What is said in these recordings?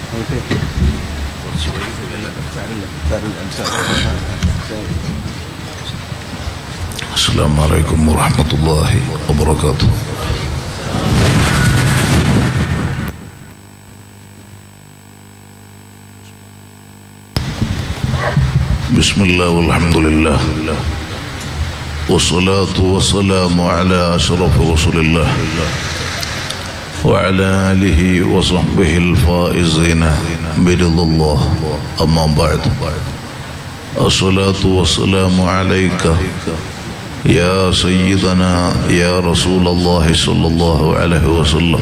السلام عليكم ورحمة الله وبركاته بسم الله والحمد لله والصلاة والسلام على أشرف رسول الله وعلى آله وصحبه الفائزين برضا الله أما بعد الصلاة والسلام عليك يا سيدنا يا رسول الله صلى الله عليه وسلم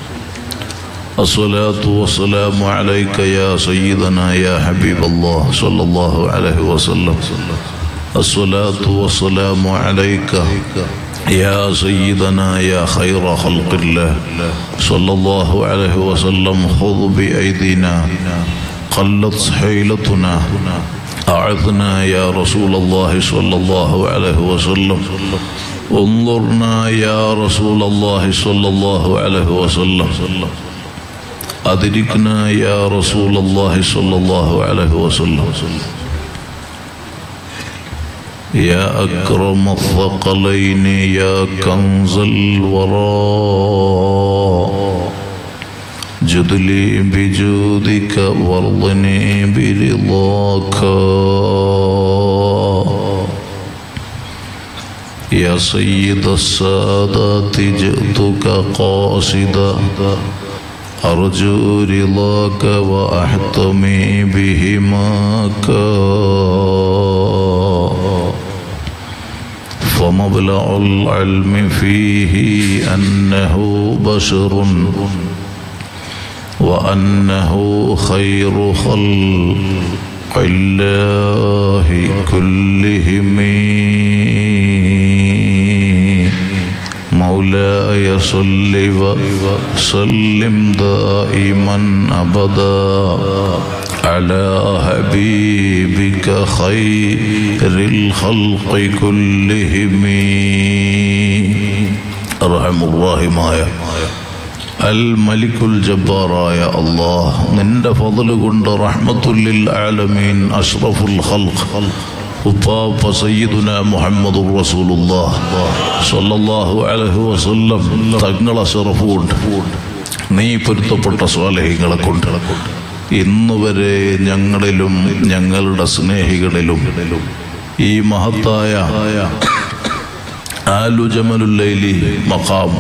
الصلاة والسلام عليك يا سيدنا يا حبيب الله صلى الله عليه وسلم الصلاة والسلام عليك يا سيدنا يا خير خلق الله صلى الله عليه وسلم خذ بأيدينا قلت حيلتنا أعذنا يا رسول الله صلى الله عليه وسلم انظرنا يا رسول الله صلى الله عليه وسلم أدركنا يا رسول الله صلى الله عليه وسلم يا أكرم الثقلين يا كنز الورى جدلي بجودك وارضني برضاك يا سيد السادات جئتك قاصدا أرجو رضاك وأحتمي بهماك فمبلغ العلم فيه أنه بشر وأنه خير خلق الله كلهم مولاي صل وسلم دائما أبدا على حبيبك خير الخلق كلهم أرحم الراحمايا അൽ മലിക്കുൽ ജബ്ബാറായ അള്ളാഹ് നിന്റെ ഫضل കൊണ്ട് റഹ്മത്തുല്ലിൽ ആലമീൻ അഷ്റഫുൽ ഖൽഖ് ഉപ്പാപ്പ സയ്യിദുന മുഹമ്മദ് റസൂലുള്ളാഹ് സ്വല്ലല്ലാഹു അലൈഹി വസല്ലം തങ്ങളെ ശറഫുണ്ട് നീ പൊരുത്തപ്പെട്ട സ്വാലഹ്യങ്ങളെ കൊണ്ട് ഇന്ന് വരെ ഞങ്ങളിലും ഞങ്ങളുടെ സ്നേഹികളിലും ഈ മഹത്തായ ആലു ജമലുല്ലൈലി മഖാം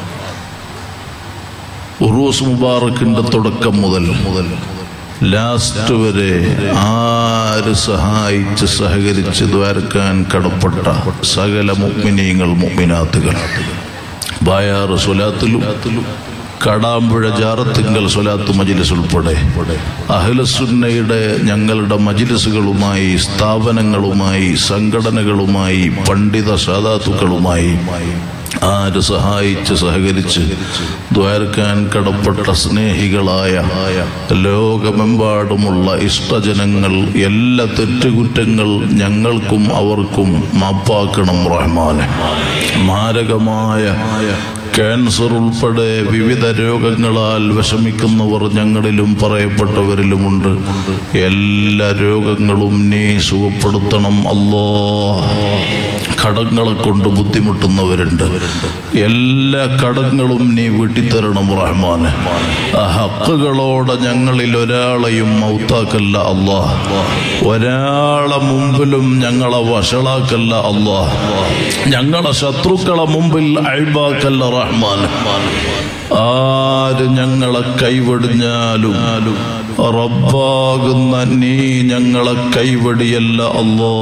ഉറൂസ് മുബാറക്കിന്റെ തുടക്കം മുതൽ മുതൽ ലാസ്റ്റ് വരെ ആര് സഹായിച്ച് സഹകരിച്ച് ദ്വാരക്കാൻ കടപ്പെട്ട സകല മുഗ്മിനീങ്ങൾ മുഗ്മിനാത്തുകൾ ബായാറ് സ്വലാത്തിലും കടാമ്പുഴ ജാറത്തിങ്കൽ സ്വലാത്ത് മജിലിസ് ഉൾപ്പെടെ അഹ്ലസുന്നയുടെ ഞങ്ങളുടെ മജിലിസുകളുമായി സ്ഥാപനങ്ങളുമായി സംഘടനകളുമായി പണ്ഡിത സാധാത്തുക്കളുമായി ആര് സഹായിച്ച് സഹകരിച്ച് ദ്വാരക്കാൻ കടപ്പെട്ട സ്നേഹികളായ ലോകമെമ്പാടുമുള്ള ഇഷ്ടജനങ്ങൾ എല്ലാ തെറ്റുകുറ്റങ്ങൾ ഞങ്ങൾക്കും അവർക്കും മാപ്പാക്കണം റഹ്മാനെ മാരകമായ ക്യാൻസർ ഉൾപ്പെടെ വിവിധ രോഗങ്ങളാൽ വിഷമിക്കുന്നവർ ഞങ്ങളിലും പറയപ്പെട്ടവരിലുമുണ്ട് എല്ലാ രോഗങ്ങളും നീ സുഖപ്പെടുത്തണം അല്ലോ കടങ്ങളെ കൊണ്ട് ബുദ്ധിമുട്ടുന്നവരുണ്ട് എല്ലാ കടങ്ങളും നീ വീട്ടിത്തരണം റഹ്മാന് ആ ഹക്കുകളോടെ ഞങ്ങളിൽ ഒരാളെയും മൗത്താക്കല്ല അല്ലാ ഒരാളെ മുമ്പിലും ഞങ്ങളെ വഷളാക്കല്ല അല്ലാ ഞങ്ങളെ ശത്രുക്കളെ മുമ്പിൽ അഴിബാക്കല്ല റഹ്മാൻ ആര് ഞങ്ങളെ കൈവടിഞ്ഞാലും റബ്ബാകുന്ന നീ ഞങ്ങളെ കൈവടിയല്ല അല്ലോ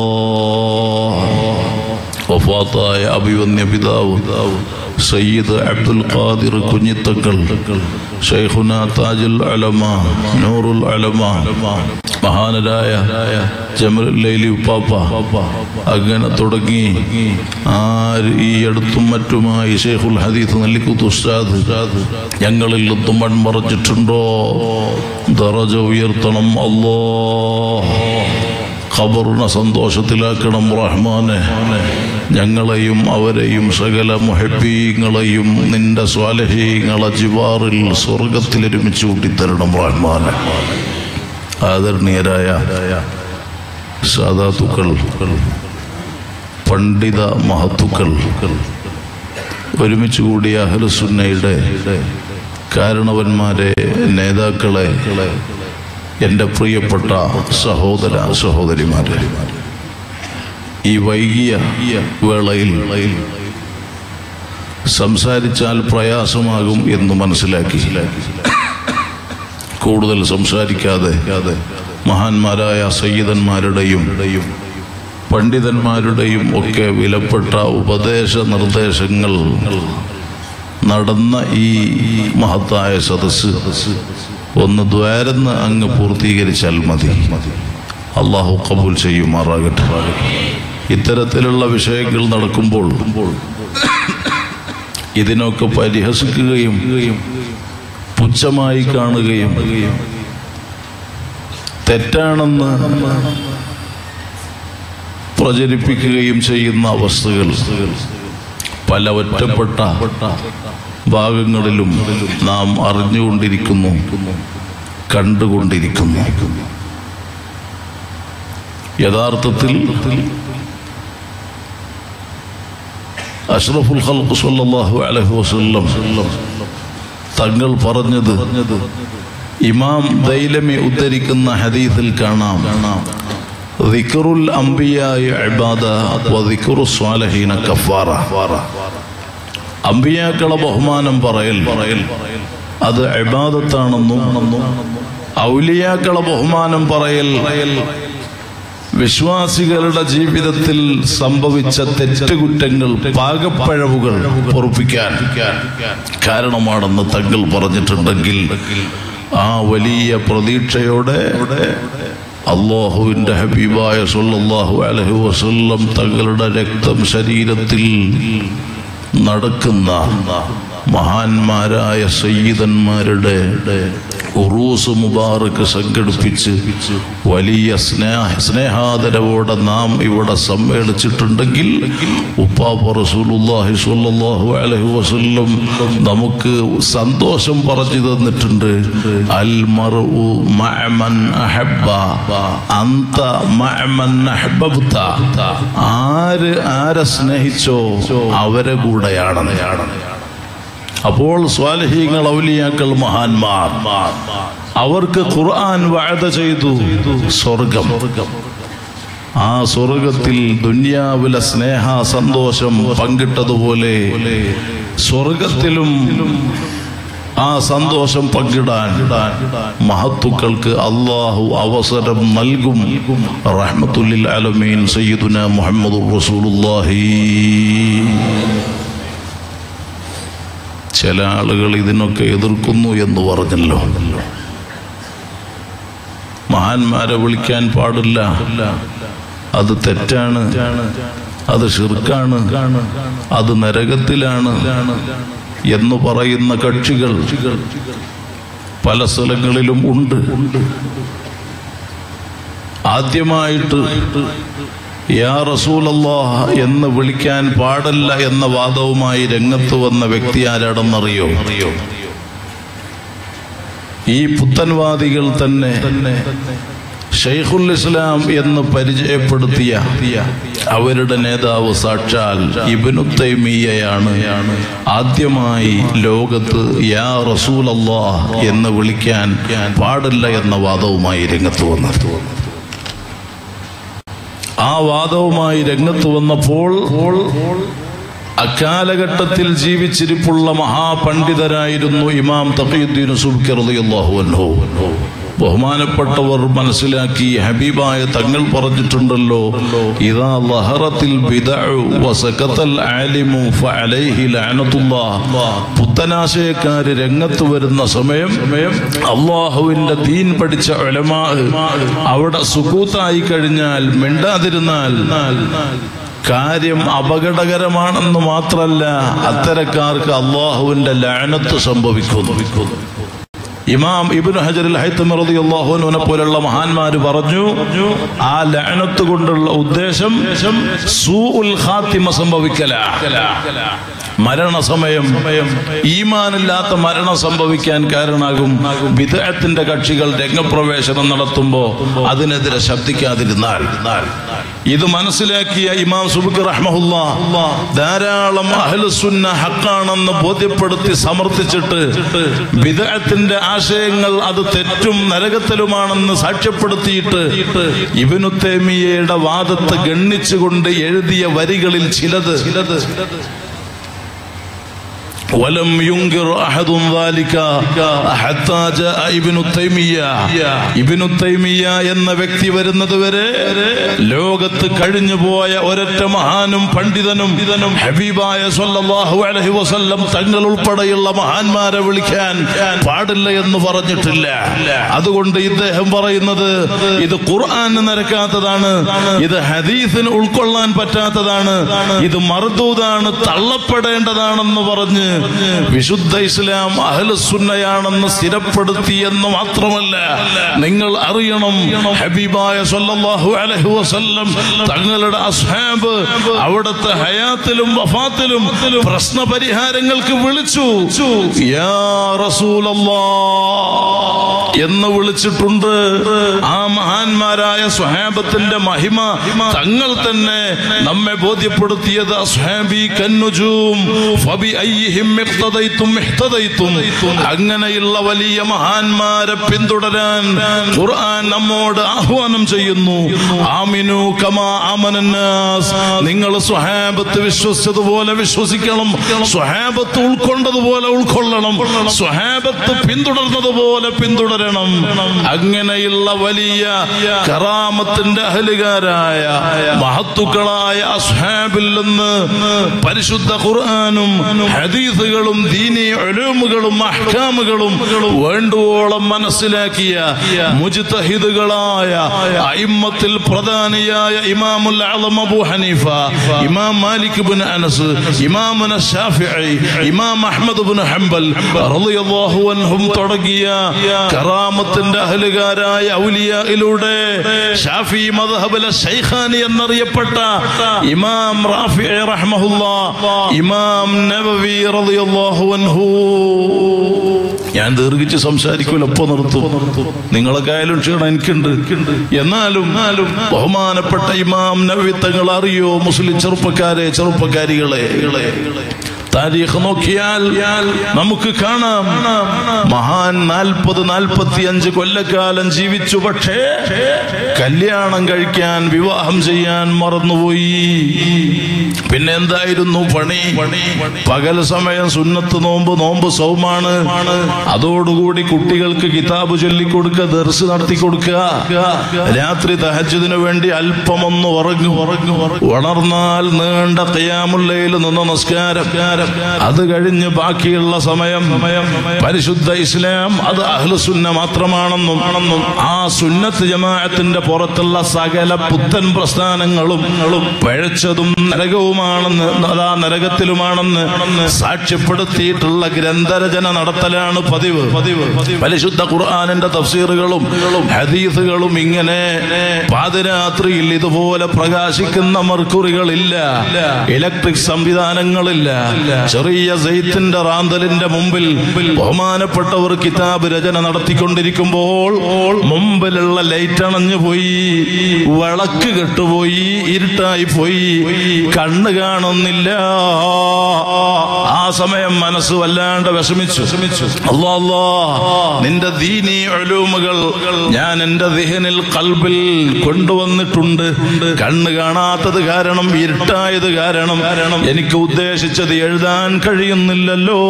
വഫാത്തായ അഭിവന്യ പിതാവ് സയ്യിദ് അബ്ദുൽ ഖാദിർ കുഞ്ഞിത്തക്കൾ ഷെയ്ഖുന താജുൽ അലമ നൂറുൽ അലമ മഹാനരായ ജമലൈലി ഉപ്പാപ്പ അങ്ങനെ തുടങ്ങി ആര് ഈ അടുത്തും മറ്റുമായി ഷെയ്ഖുൽ ഹദീസ് നെല്ലിക്കുത്ത് ഉസ്താദ് ഞങ്ങളിൽ നിന്നും മൺമറച്ചിട്ടുണ്ടോ ദറജ ഉയർത്തണം അല്ലോ ഖബറിനെ സന്തോഷത്തിലാക്കണം റഹ്മാനെ ഞങ്ങളെയും അവരെയും സകല മുഹബീങ്ങളെയും നിന്റെ സ്വാലഹീങ്ങളെ ജിവാറിൽ സ്വർഗത്തിൽ ഒരുമിച്ച് കൂട്ടിത്തരണം റഹ്മാനെ ആദരണീയരായ സാധാത്തുക്കൾ പണ്ഡിത മഹത്തുക്കൾ ഒരുമിച്ച് കൂടിയ അഹ്ലുസുന്നയുടെ കാരണവന്മാരെ നേതാക്കളെ എൻ്റെ പ്രിയപ്പെട്ട സഹോദര സഹോദരിമാരെ ഈ വൈകിയ വേളയിൽ സംസാരിച്ചാൽ പ്രയാസമാകും എന്ന് മനസ്സിലാക്കി കൂടുതൽ സംസാരിക്കാതെ മഹാന്മാരായ സയ്യിദന്മാരുടെയും പണ്ഡിതന്മാരുടെയും ഒക്കെ വിലപ്പെട്ട ഉപദേശ നിർദ്ദേശങ്ങൾ നടന്ന ഈ മഹത്തായ സദസ്സ് ഒന്ന് ദ്വാരന്ന് അങ്ങ് പൂർത്തീകരിച്ചാൽ മതി അള്ളാഹു കബൂൽ ചെയ്യുമാറാകട്ടെ ഇത്തരത്തിലുള്ള വിഷയങ്ങൾ നടക്കുമ്പോൾ ഇതിനൊക്കെ പരിഹസിക്കുകയും പുച്ഛമായി കാണുകയും തെറ്റാണെന്ന് പ്രചരിപ്പിക്കുകയും ചെയ്യുന്ന അവസ്ഥകൾ പല ഒറ്റപ്പെട്ട ഭാഗങ്ങളിലും നാം അറിഞ്ഞുകൊണ്ടിരിക്കുന്നു കണ്ടുകൊണ്ടിരിക്കുന്നു യഥാർത്ഥത്തിൽ അഷ്റഫുൽ ഖൽഖ് സല്ലല്ലാഹു അലൈഹി വസല്ലം തങ്ങൾ പറഞ്ഞത് ഇമാം ദൈലമി ഉദ്ധരിക്കുന്ന ഹദീസിൽ കാണാം ദിക്റുൽ അംബിയായ ഇബാദ വ ദിക്റു സ്വാലിഹീന കഫാറ അംബിയാക്കളെ ബഹുമാനം പറയൽ പറയൽ അത് ഇബാദത്താണെന്നും ഔലിയാക്കളെ ബഹുമാനം പറയൽ വിശ്വാസികളുടെ ജീവിതത്തിൽ സംഭവിച്ച തെറ്റുകുറ്റങ്ങൾ പാകപ്പഴവുകൾ പൊറുപ്പിക്കാൻ കാരണമാണെന്ന് തങ്ങൾ പറഞ്ഞിട്ടുണ്ടെങ്കിൽ ആ വലിയ പ്രതീക്ഷയോടെ അള്ളാഹുവിന്റെ ഹബീബായ സല്ലല്ലാഹു അലൈഹി വസല്ലം തങ്ങളുടെ രക്തം ശരീരത്തിൽ നടക്കുന്ന മഹാന്മാരായ സയ്യിദന്മാരുടെ ഉറൂസ് മുബാറക്ക് സംഘടിപ്പിച്ച് വലിയ സ്നേഹ സ്നേഹാദരവോടെ നാം ഇവിടെ സമ്മേളിച്ചിട്ടുണ്ടെങ്കിൽ ഉപ്പാപ്പ റസൂലുള്ളാഹി സ്വല്ലല്ലാഹു അലൈഹി വസല്ലം നമുക്ക് സന്തോഷം പറഞ്ഞു തന്നിട്ടുണ്ട് അൽ മർഉ മഅമൻ അഹബ്ബ അന്ത മഅമൻ അഹ്ബബ്ത ആര് ആരെ സ്നേഹിച്ചോ അവരെ കൂടെയാണ് അപ്പോൾ സ്വാലഹീങ്ങൾ ഔലിയാക്കൾ മഹാന്മാർ അവർക്ക് ഖുർആൻ വാഴ ചെയ്തു സ്വർഗം ആ സ്വർഗത്തിൽ ദുന്യാവിലെ സ്നേഹ സന്തോഷം പങ്കിട്ടതുപോലെ സ്വർഗത്തിലും ആ സന്തോഷം പങ്കിടാൻ മഹത്തുക്കൾക്ക് അള്ളാഹു അവസരം നൽകും റഹ്മത്തുല്ലിൽ അലമീൻ സയ്യിദുന മുഹമ്മദ് റസൂലുള്ളാഹി ചില ആളുകൾ ഇതിനൊക്കെ എതിർക്കുന്നു എന്ന് പറഞ്ഞല്ലോ മഹാന്മാരെ വിളിക്കാൻ പാടില്ല അത് തെറ്റാണ് അത് ഷിർക്കാണ് അത് നരകത്തിലാണ് എന്ന് പറയുന്ന കക്ഷികൾ പല സ്ഥലങ്ങളിലും ഉണ്ട് ആദ്യമായിട്ട് യാ റസൂലല്ലാ എന്ന് വിളിക്കാൻ പാടില്ല എന്ന വാദവുമായി രംഗത്ത് വന്ന വ്യക്തി ആരാടെന്നറിയോ അറിയോ ഈ പുത്തൻവാദികൾ തന്നെ ഷെയ്ഖുൽ ഇസ്ലാം എന്ന് പരിചയപ്പെടുത്തിയ അവരുടെ നേതാവ് സാക്ഷാൽ ഇബിനു തൈമിയയാണ് ആദ്യമായി ലോകത്ത് യാ റസൂലല്ലാ എന്ന് വിളിക്കാൻ പാടില്ല എന്ന വാദവുമായി രംഗത്ത് വന്നത് ആ വാദവുമായി രംഗത്ത് വന്നപ്പോൾ അക്കാലഘട്ടത്തിൽ ജീവിച്ചിരിപ്പുള്ള മഹാപണ്ഡിതരായിരുന്നു ഇമാം തഖീദ്ദീൻ സുബ്കി റളിയല്ലാഹു അൻഹു ബഹുമാനപ്പെട്ടവർ മനസ്സിലാക്കി ഹബീബായ തങ്ങൾ പറഞ്ഞിട്ടുണ്ടല്ലോ ഇതാ ലഹറത്തിൽ ബിദഉ വസകതൽ ആലിമു ഫഅലൈഹി ലഅനത്തുല്ലാഹ് പുത്തനാശയക്കാര് രംഗത്ത് വരുന്ന സമയം അള്ളാഹുവിന്റെ ദീൻ പഠിച്ച ഉലമാ അവിടെ സുക്കൂത്തായി കഴിഞ്ഞാൽ മിണ്ടാതിരുന്നാൽ കാര്യം അപകടകരമാണെന്ന് മാത്രല്ല അത്തരക്കാർക്ക് അള്ളാഹുവിന്റെ ലാനത്ത് സംഭവിക്കുന്നു ഇമാം ഇബ്നു ഹജർ ഹൈത്തമി റളിയല്ലാഹു അൻഹുവിനെ പോലുള്ള മഹാന്മാര് പറഞ്ഞു ആ ലഅനത്ത് കൊണ്ടുള്ള ഉദ്ദേശം സൂഉൽ ഖാത്തിമ സംഭവിക്കല മരണസമയം ഈമാനില്ലാത്ത മരണം സംഭവിക്കാൻ കാരണമാകും വിദേഹത്തിന്റെ കക്ഷികൾ രംഗപ്രവേശനം നടത്തുമ്പോ അതിനെതിരെ ശബ്ദിക്കാതിരുന്നാൽ ഇത് മനസ്സിലാക്കിയ ഇമാം സുബുക്ക് റഹ്മഹുല്ല ധാരാളം അഹ്ലുസുന്ന ഹക്കാണെന്ന് ബോധ്യപ്പെടുത്തി സമർത്ഥിച്ചിട്ട് വിദേഹത്തിന്റെ ആശയങ്ങൾ അത് തെറ്റും നരകത്തിലുമാണെന്ന് സാക്ഷ്യപ്പെടുത്തിയിട്ട് ഇബിനു തേമിയയുടെ വാദത്തെ ഗണ്ണിച്ചുകൊണ്ട് എഴുതിയ വരികളിൽ ചിലത് ചിലത് ولم ينكر أحد ذلك حتى جاء ابن تيمية ابن تيمية എന്ന വ്യക്തി വരുന്നത് വരെ ലോകത്ത് കഴിഞ്ഞു പോയ ഒരൊറ്റ മഹാനും പണ്ഡിതനും ഹബീബായ സല്ലല്ലാഹു അലൈഹി വസല്ലം തങ്ങൾ ഉൾപ്പെടെയുള്ള മഹാന്മാരെ വിളിക്കാൻ പാടില്ല എന്ന് പറഞ്ഞിട്ടില്ല അതുകൊണ്ട് ഇദ്ദേഹം പറയുന്നത് ഇത് ഖുർആന് നിരക്കാത്തതാണ് ഇത് ഹദീസിന് ഉൾക്കൊള്ളാൻ പറ്റാത്തതാണ് ഇത് മർദൂദാണ് തള്ളപ്പെടേണ്ടതാണെന്ന് പറഞ്ഞ് വിശുദ്ധ ഇസ്ലാം അഹ്ലുസുന്നയാണെന്ന് സ്ഥിരപ്പെടുത്തി എന്ന് മാത്രമല്ല നിങ്ങൾ അറിയണം ഹബീബായ സല്ലല്ലാഹു അലൈഹി വസല്ലം തങ്ങളുടെ അസ്ഹാബ് അവിടുത്തെ ഹയാത്തിലും വഫാത്തിലും പ്രശ്ന പരിഹാരങ്ങൾക്ക് വിളിച്ചു യാ റസൂലല്ലാഹ് എന്ന് വിളിച്ചിട്ടുണ്ട് ആ മഹാന്മാരായ സ്വഹാബത്തിന്റെ മഹിമ തങ്ങൾ തന്നെ നമ്മെ ബോധ്യപ്പെടുത്തിയത് അസ്ഹാബി കന്നുജൂം ഫബി അയ്യിഹിം ഇഖ്തദൈതും ഇഹ്തദൈതും അങ്ങനെയുള്ള വലിയ മഹാന്മാരെ പിന്തുടരാൻ ഖുർആൻ നമ്മോട് ആഹ്വാനം ചെയ്യുന്നു ആമിനു കമാ ആമനന്നാസ് നിങ്ങൾ സ്വഹാബത്ത് വിശ്വസിച്ചതുപോലെ വിശ്വസിക്കണം സ്വഹാബത്ത് ഉൾക്കൊണ്ടതുപോലെ ഉൾക്കൊള്ളണം സ്വഹാബത്ത് പിന്തുടർന്നതുപോലെ പിന്തുടരണം അങ്ങനെയുള്ള വലിയ കറാമത്തിന്റെ അഹലുകാരായ മഹത്തുക്കളായ അസ്ഹാബിൽ നിന്ന് പരിശുദ്ധ ഖുർആാനും ഹദീസുകളും ദീനി ഒലൂമുകളും അഹ്കാമുകളും വേണ്ടുവോളം മനസ്സിലാക്കിയ മുജ്തഹിദുകളായ അയിമ്മത്തിൽ പ്രധാനിയായ ഇമാമുൽ അളം അബൂ ഹനീഫ ഇമാം മാലിക് ബിൻ അനസ് ഇമാമുന ഷാഫിഈ ഇമാം അഹ്മദ് ബിൻ ഹംബൽ റളിയല്ലാഹു അൻഹും തുടങ്ങിയ കറാമത്തിന്റെ അഹലുകാരായ ഔലിയയിലൂടെ ഷാഫി മദ്ഹബിലെ ശൈഖാനി എന്നറിയപ്പെട്ട ഇമാം റാഫി റഹ്മഹുല്ലാ ഇമാം നബവി റളിയല്ലാഹു അൻഹു ഞാൻ ദീർഘിച്ച് സംസാരിക്കൂല ഒപ്പം നിർത്തും നിങ്ങളൊക്കെ ആയാലും ക്ഷീണം എനിക്കുണ്ട് എന്നാലും ബഹുമാനപ്പെട്ട ഇമാം നബി തങ്ങൾ അറിയോ മുസ്ലിം ചെറുപ്പക്കാരെ ചെറുപ്പക്കാരികളെ താരീഖ് നോക്കിയാൽ നമുക്ക് കാണാം മഹാൻ നാൽപ്പത് നാൽപ്പത്തി അഞ്ച് കൊല്ലക്കാലം ജീവിച്ചു പക്ഷേ കല്യാണം കഴിക്കാൻ വിവാഹം ചെയ്യാൻ മറന്നുപോയി പിന്നെ എന്തായിരുന്നു പണി പകൽ സമയം സുന്നത്ത് നോമ്പ് നോമ്പ് സൗമാണ് അതോടുകൂടി കുട്ടികൾക്ക് കിതാബ് ചൊല്ലിക്കൊടുക്കുക ദർശ് നടത്തി കൊടുക്കുക രാത്രി തഹജുദിനു വേണ്ടി അല്പമൊന്ന് ഉറങ്ങു ഉറങ്ങു ഉണർന്നാൽ നീണ്ട കയ്യാമുള്ളയിൽ നിന്ന് നമസ്കാരം അത് കഴിഞ്ഞ് ബാക്കിയുള്ള സമയം പരിശുദ്ധ ഇസ്ലാം അത് അഹ്ലുസുന്ന മാത്രമാണെന്നും ആ സുന്നത്ത് ജമാഅത്തിന്റെ പുറത്തുള്ള സകല പുത്തൻ പ്രസ്ഥാനങ്ങളും പഴച്ചതും നരകവുമാണെന്ന് അതാ നരകത്തിലുമാണെന്ന് സാക്ഷ്യപ്പെടുത്തിയിട്ടുള്ള ഗ്രന്ഥരചന നടത്തലാണ് പതിവ് പതിവ് പരിശുദ്ധ ഖുർആാനിന്റെ തഫ്സീറുകളും ഹദീസുകളും ഇങ്ങനെ പാതിരാത്രിയിൽ ഇതുപോലെ പ്രകാശിക്കുന്ന മർക്കുറികളില്ല ഇലക്ട്രിക് സംവിധാനങ്ങളില്ല ചെറിയ സെയ്ത്തിന്റെ റാന്തലിന്റെ മുമ്പിൽ ബഹുമാനപ്പെട്ടവർ കിതാബ് രചന നടത്തിക്കൊണ്ടിരിക്കുമ്പോൾ മുമ്പിലുള്ള ലൈറ്റ് അണഞ്ഞു പോയി വിളക്ക് കെട്ടുപോയി ഇരുട്ടായി പോയി കണ്ണ് കാണുന്നില്ല ആ സമയം മനസ്സ് വല്ലാണ്ട് വിഷമിച്ചു അല്ലാ അല്ലാ നിന്റെ ദീനി ഒലൂമുകൾ ഞാൻ എന്റെ ദിഹനിൽ കൽബിൽ കൊണ്ടുവന്നിട്ടുണ്ട് കണ്ണ് കാണാത്തത് കാരണം ഇരുട്ടായത് കാരണം എനിക്ക് ഉദ്ദേശിച്ചത് എഴുതാൻ കഴിയുന്നില്ലല്ലോ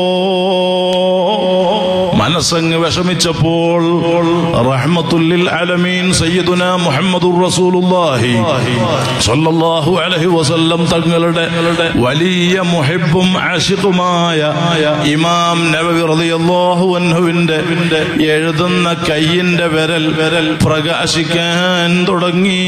മനസ്സങ്ങ് വിഷമിച്ചപ്പോൾ റഹ്മത്തുല്ലിൽ അലമീൻ സയ്യിദുന മുഹമ്മദുർ റസൂലുള്ളാഹി സ്വല്ലല്ലാഹു അലൈഹി വസല്ലം തങ്ങളുടെ വലിയ മുഹിബും ആശിഖുമായ ഇമാം നബവി റളിയല്ലാഹു അൻഹുവിന്റെ എഴുതുന്ന കയ്യിന്റെ വിരൽ വിരൽ പ്രകാശിക്കാൻ തുടങ്ങി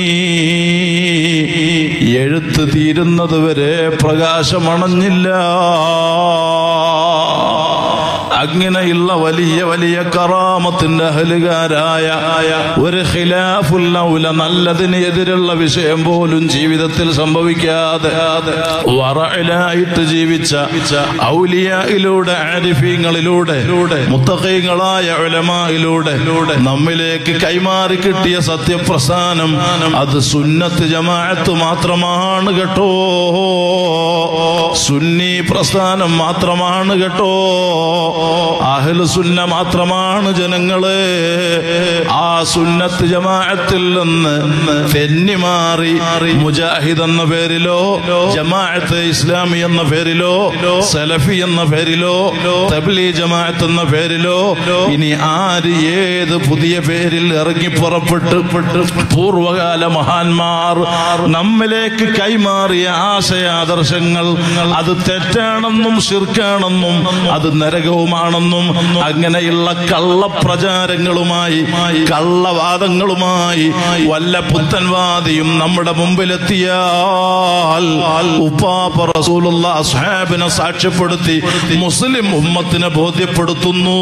എഴുത്ത് തീരുന്നത് വരെ പ്രകാശമണഞ്ഞില്ല അങ്ങനെയുള്ള വലിയ വലിയ കറാമത്തിന്റെ അഹലുകാരായ ഒരു ഖിലാഫുല്ല നല്ലതിന് എതിരുള്ള വിഷയം പോലും ജീവിതത്തിൽ സംഭവിക്കാതെ വറയിലായിട്ട് ജീവിച്ച ഔലിയയിലൂടെ ആരിഫീങ്ങളിലൂടെ മുത്തഖീങ്ങളായ ഉലമായിലൂടെ നമ്മിലേക്ക് കൈമാറി കിട്ടിയ സത്യപ്രസ്ഥാനം അത് സുന്നത്ത് ജമാഅത്ത് മാത്രമാണ് കേട്ടോ സുന്നി പ്രസ്ഥാനം മാത്രമാണ് കേട്ടോ അഹ്ലു സുന്ന മാത്രമാണ് ജനങ്ങളെ ആ സുന്നത്ത് ജമാഅത്തിൽ നിന്ന് തെന്നി മാറി മുജാഹിദ് എന്ന പേരിലോ ജമാഅത്ത് ഇസ്ലാമി എന്ന പേരിലോ സലഫി എന്ന പേരിലോ തബ്ലി ജമാഅത്ത് എന്ന പേരിലോ ഇനി ആര് ഏത് പുതിയ പേരിൽ ഇറങ്ങി പുറപ്പെട്ട് പൂർവകാല മഹാന്മാർ നമ്മിലേക്ക് കൈമാറിയ ആശയാദർശങ്ങൾ അത് തെറ്റാണെന്നും ശിർക്കാണെന്നും അത് നരകവുമാണെന്നും അങ്ങനെയുള്ള കള്ളപ്രചാരങ്ങളുമായി കള്ളവാദങ്ങളുമായി വല്ല പുത്തൻവാദിയും നമ്മുടെ മുമ്പിലെത്തിയാൽ ഉപ്പാപ്പ റസൂലുള്ള അസ്ഹാബിനെ സാക്ഷ്യപ്പെടുത്തി മുസ്ലിം ഉമ്മത്തിനെ ബോധ്യപ്പെടുത്തുന്നു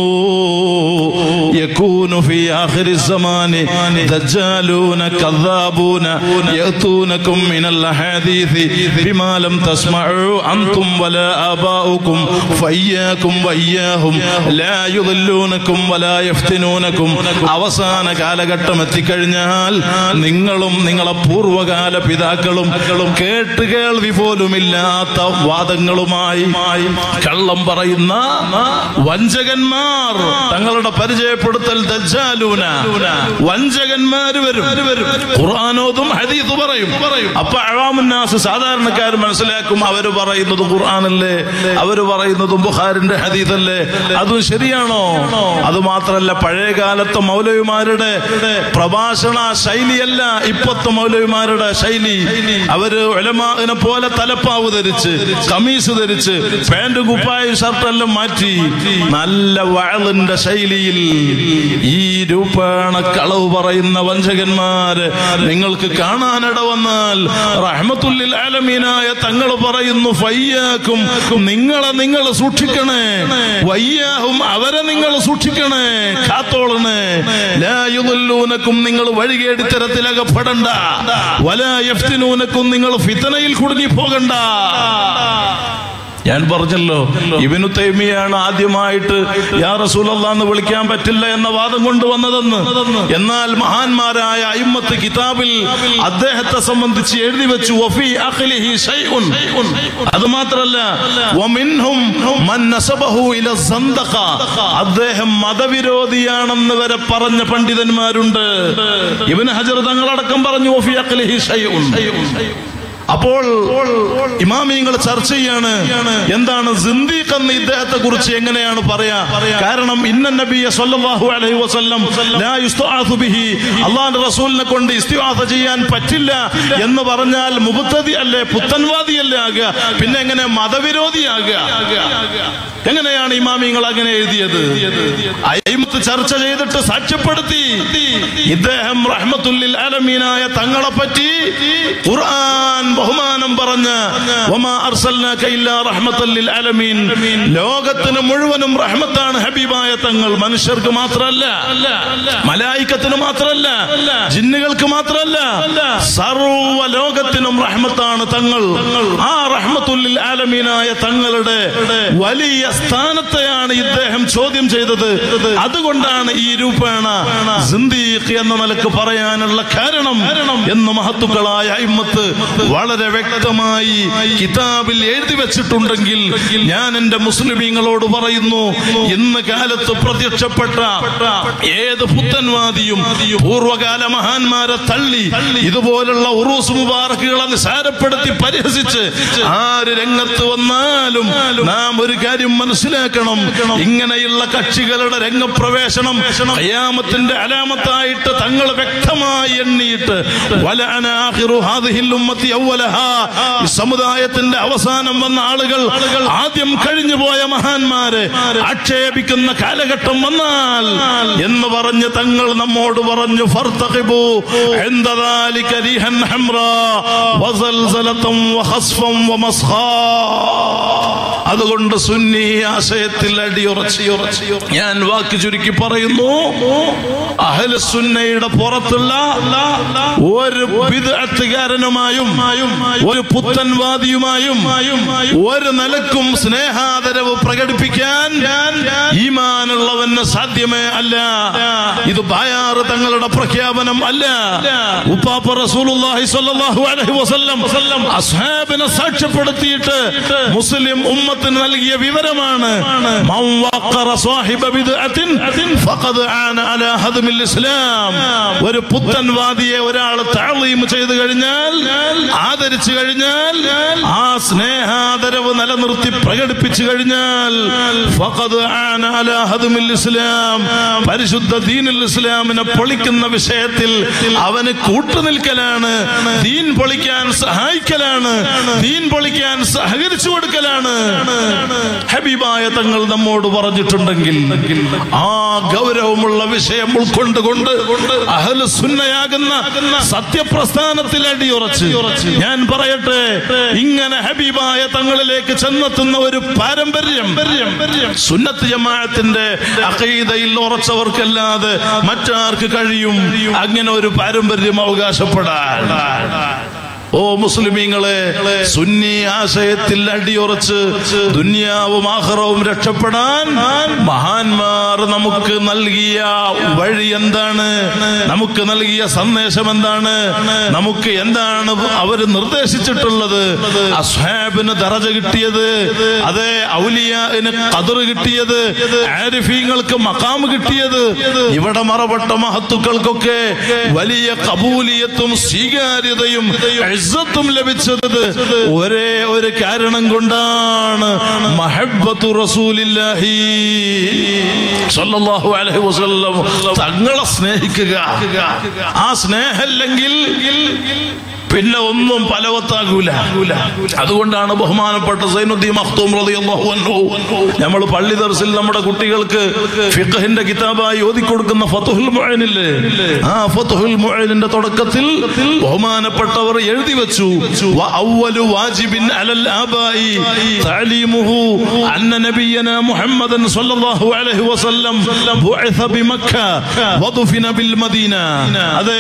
യകൂനു ഫി ആഖിരി الزمان دجالون كذابون يأتونكم من الأحاديث بما لم تسمعوا أنتم ولا آباؤكم فإياكم وإياهم لا يضلونكم ولا يفتنونكم അവസാന കാലഘട്ടം എത്തിക്കഴിഞ്ഞാൽ നിങ്ങളും നിങ്ങളെ പൂർവകാല പിതാക്കളും കേട്ട് കേൾവി പോലുമില്ലാത്ത വാദങ്ങളുമായി കള്ളം പറയുന്ന വഞ്ചകന്മാർ തങ്ങളുടെ പരിചയപ്പെടുത്തൽ ദജ്ജാലൂന വഞ്ചകന്മാര് വരും ഖുർആാനോതും ഹദീസ് പറയും അപ്പൊ അഴാമുന്നാസ് സാധാരണക്കാർ മനസ്സിലാക്കും അവര് പറയുന്നത് ഖുർആാനല്ലേ അവര് പറയുന്നതും ബുഖാരിന്റെ ഹദീസല്ലേ അതും ശരിയാണോ അത് മാത്രല്ല പഴയ കാലത്തെ മൗലവിമാരുടെ പ്രഭാഷണ ശൈലിയല്ല ഇപ്പത്തെ മൗലവിമാരുടെ ശൈലി അവര് ഒലമാനെ പോലെ തലപ്പാവ് ധരിച്ച് കമീസ് ധരിച്ച് പാന്റ് കുപ്പായ ഷർട്ടെല്ലാം മാറ്റി നല്ല വയലിന്റെ ശൈലിയിൽ ഈ രൂപേണ കളവ് പറയുന്ന വഞ്ചകന്മാര് നിങ്ങൾക്ക് കാണാനിട വന്നാൽ റഹ്മത്തുല്ലിൽ ആലമീനായ തങ്ങൾ പറയുന്നു ഫയ്യാക്കും നിങ്ങളെ നിങ്ങൾ സൂക്ഷിക്കണേ വയ്യാഹും അവരെ നിങ്ങൾ സൂക്ഷിക്കണേ കാത്തോളണേ ലായുദല്ലൂനക്കും നിങ്ങൾ വഴികേടിത്തരത്തിലകപ്പെടണ്ട വലായഫ്തിനൂനക്കും നിങ്ങൾ ഫിത്തനയിൽ കുടുങ്ങി പോകണ്ട ഞാൻ പറഞ്ഞല്ലോ ഇബിനു തൈമിയാണ് ആദ്യമായിട്ട് യാ റസൂലല്ലാ എന്ന് വിളിക്കാൻ പറ്റില്ല എന്ന വാദം കൊണ്ടുവന്നതെന്ന് എന്നാൽ മഹാന്മാരായ അയിമ്മത്ത് കിതാബിൽ അദ്ദേഹത്തെ സംബന്ധിച്ച് എഴുതി വെച്ചു വഫി അഖ്ലിഹി ഷൈഉൻ അത് മാത്രല്ല വമിൻഹും മൻ നസബഹു ഇല സന്ദഖ അദ്ദേഹം മതവിരോധിയാണെന്ന് വരെ പറഞ്ഞ പണ്ഡിതന്മാരുണ്ട് ഇബ്നു ഹജർ തങ്ങളടക്കം പറഞ്ഞു വഫി അഖ്ലിഹി ഷൈഉൻ അപ്പോൾ ഇമാമിയങ്ങൾ ചർച്ച ചെയ്യാണ് എന്താണ് സിന്ദീഖ് എന്ന് ഇദ്ദേഹത്തെ കുറിച്ച് എങ്ങനെയാണ് പറയാ കാരണം ഇന്ന നബിയ സല്ലല്ലാഹു അലൈഹി വസല്ലം ലാ യുസ്തആസു ബിഹി അള്ളാഹുവിന്റെ റസൂലിനെ കൊണ്ട് ഇസ്തിആസ ചെയ്യാൻ പറ്റില്ല എന്ന് പറഞ്ഞാൽ മുബത്തതി അല്ലേ പുത്തൻവാദി അല്ലേ ആകുക പിന്നെ എങ്ങനെ മതവിരോധിയാകുക എങ്ങനെയാണ് ഇമാമിയങ്ങൾ അങ്ങനെ എഴുതിയത് അയിമത്ത് ചർച്ച ചെയ്തിട്ട് സാക്ഷ്യപ്പെടുത്തി ഇദ്ദേഹം റഹ്മത്തുല്ലിൽ ആലമീനായ തങ്ങളെ പറ്റി ഖുർആൻ ബഹുമാനം പറഞ്ഞ് വമാ അർസൽനാക ഇല്ലാ റഹ്മത്തൽ ലിൽ ആലമീൻ ലോകത്തിന് മുഴുവനും റഹ്മത്താണ് ഹബീബായ തങ്ങൾ മനുഷ്യർക്ക് മാത്രമല്ല മലായിക്കത്തിന് മാത്രമല്ല ജിന്നുകൾക്ക് മാത്രമല്ല സർവ ലോകത്തിനും റഹ്മത്താണ് തങ്ങൾ ആ റഹ്മത്തുല്ലിൽ ആലമീനായ തങ്ങളുടെ വലിയ സ്ഥാനത്തെയാണ് ഇദ്ദേഹം ചോദ്യം ചെയ്തത് അതുകൊണ്ടാണ് ഈ രൂപേണ സിന്ദീഖ് എന്ന നിലക്ക് പറയാനുള്ള കാരണം എന്ന് മഹത്തുക്കളായ ഇമ്മത്ത് വളരെ വ്യക്തമായി കിതാബിൽ എഴുതി വെച്ചിട്ടുണ്ടെങ്കിൽ ഞാൻ എന്റെ മുസ്ലിമീങ്ങളോട് പറയുന്നു ഇന്ന് കാലത്ത് പ്രത്യക്ഷപ്പെട്ട ഏത് പുത്തൻവാദിയും പൂർവകാല മഹാന്മാരെ തള്ളി ഇതുപോലുള്ള ഉറൂസ് മുബാറക്കുകളെ നിസാരപ്പെടുത്തി പരിഹസിച്ച് ആര് രംഗത്ത് വന്നാലും നാം ഒരു കാര്യം മനസ്സിലാക്കണം ഇങ്ങനെയുള്ള കക്ഷികളുടെ രംഗപ്രവേശനം ഖിയാമത്തിന്റെ അലാമത്തായിട്ട് തങ്ങൾ വ്യക്തമായി എണ്ണിയിട്ട് വലഅന ആഖിറു ഹാദിഹിൽ ഉമ്മത്തി അവ്വല ഖാലഹ. ഈ സമുദായത്തിന്റെ അവസാനം വന്ന ആളുകൾ ആദ്യം കഴിഞ്ഞു പോയ മഹാന്മാരെ ആക്ഷേപിക്കുന്ന കാലഘട്ടം വന്നാൽ എന്ന് പറഞ്ഞ് തങ്ങൾ നമ്മോട് പറഞ്ഞു ഫർത്തഖിബു عند ذلك ريحا حمراء وزلزلة وخصفا ومسخا അതുകൊണ്ട് സുന്നി ആശയത്തിൽ അടിയുറച്ച് ഞാൻ വാക്ക് ചുരുക്കി പറയുന്നു അഹ്ല സുന്നയുടെ പുറത്തുള്ള ഒരു ബിദ്അത്തുകാരനുമായും ഒരു പുത്തൻവാദിയുമായും ഒരു നിലക്കും സ്നേഹാദരവ് പ്രകടിപ്പിക്കാൻ ഈമാനുള്ളവന് സാധ്യമേ അല്ല ഇത് ബായാറ് തങ്ങളുടെ പ്രഖ്യാപനം അല്ല ഉപ്പാപ്പ റസൂലുള്ളാഹി സ്വല്ലല്ലാഹു അലൈഹി വസല്ലം അസ്ഹാബിനെ സാക്ഷ്യപ്പെടുത്തിയിട്ട് മുസ്ലിം ഉമ്മത്തിന് നൽകിയ വിവരമാണ് മൻ വഖറ സാഹിബ ബിദ്അത്തിൻ ഫഖദ് ആന അലാ ഹദ്മിൽ ഇസ്ലാം ഒരു പുത്തൻവാദിയെ ഒരാൾ തഅളീം ചെയ്തു കഴിഞ്ഞാൽ ആദരിച്ചു കഴിഞ്ഞാൽ ആ സ്നേഹാദരവ് നിലനിർത്തി പ്രകടിപ്പിച്ചു കഴിഞ്ഞാൽ ഫഖദ് ആന അലാ ഹദ്മിൽ ഇസ്ലാം പരിശുദ്ധ ദീനുൽ ഇസ്ലാമിനെ പൊളിക്കുന്ന വിഷയത്തിൽ അവന് കൂട്ടുനിൽക്കലാണ് ദീൻ പൊളിക്കാൻ സഹായിക്കലാണ് ദീൻ പൊളിക്കാൻ സഹകരിച്ചു കൊടുക്കലാണ് ഹബീബായ തങ്ങൾ നമ്മോട് പറഞ്ഞിട്ടുണ്ടെങ്കിൽ ആ ഗൗരവമുള്ള വിഷയം ഉൾക്കൊണ്ടുകൊണ്ട് അഹ്ല സുന്നയാകുന്ന സത്യപ്രസ്ഥാനത്തിൽ അടിയുറച്ച് ഞാൻ പറയട്ടെ ഇങ്ങനെ ഹബീബായ തങ്ങളിലേക്ക് ചെന്നെത്തുന്ന ഒരു പാരമ്പര്യം സുന്നത്ത് ജമാഅത്തിന്റെ അഖീദയിൽ ഉറച്ചവർക്കല്ലാതെ മറ്റാർക്ക് കഴിയും അങ്ങനെ ഒരു പാരമ്പര്യം അവകാശപ്പെടാൻ ഓ മുസ്ലിമീങ്ങളെ സുന്നി ആശയത്തിൽ അടിയുറച്ച് ദുന്യാവും ആഹ്റവും രക്ഷപ്പെടാൻ മഹാന്മാർ നമുക്ക് നൽകിയ വഴി എന്താണ് നമുക്ക് നൽകിയ സന്ദേശം എന്താണ് നമുക്ക് എന്താണ് അവർ നിർദ്ദേശിച്ചിട്ടുള്ളത് അസ്ഹാബിന് ദറജ കിട്ടിയത് അതെ ഔലിയാന് കതിർ കിട്ടിയത് ആരിഫീങ്ങൾക്ക് മക്കാം കിട്ടിയത് ഇവിടെ മറപ്പെട്ട മഹത്തുക്കൾക്കൊക്കെ വലിയ കബൂലിയത്തും സ്വീകാര്യതയും ഇസ്സത്തും ലഭിച്ചത് ഒരേ ഒരു കാരണം കൊണ്ടാണ് മഹബത്തു റസൂലില്ലാഹി സ്വല്ലല്ലാഹു അലൈഹി വസല്ലം തങ്ങളെ സ്നേഹിക്കുക ആ സ്നേഹമില്ലെങ്കിൽ പിന്നെ ഒന്നും ഫലവത്താകൂല അതുകൊണ്ടാണ് ബഹുമാനപ്പെട്ട സൈനുദ്ദീൻ മഖ്തൂം റളിയല്ലാഹു അൻഹു നമ്മൾ പള്ളി ദർസിൽ നമ്മുടെ കുട്ടികൾക്ക് ഫിഖഹിന്റെ കിതാബായി ഓതി കൊടുക്കുന്ന ഫതുഹുൽ മുഅനില്ലേ ആ ഫതുഹുൽ മുഅനിന്റെ തുടക്കത്തിൽ ബഹുമാനപ്പെട്ടവർ എഴുതി വെച്ചു വ അവ്വലു വാജിബിൻ അലൽ ആബായി തഅലീമുഹു അന്ന നബിയന മുഹമ്മദൻ സ്വല്ലല്ലാഹു അലൈഹി വസല്ലം ബുഇസ ബിമക്ക വദുഫിന ബിൽ മദീന അതെ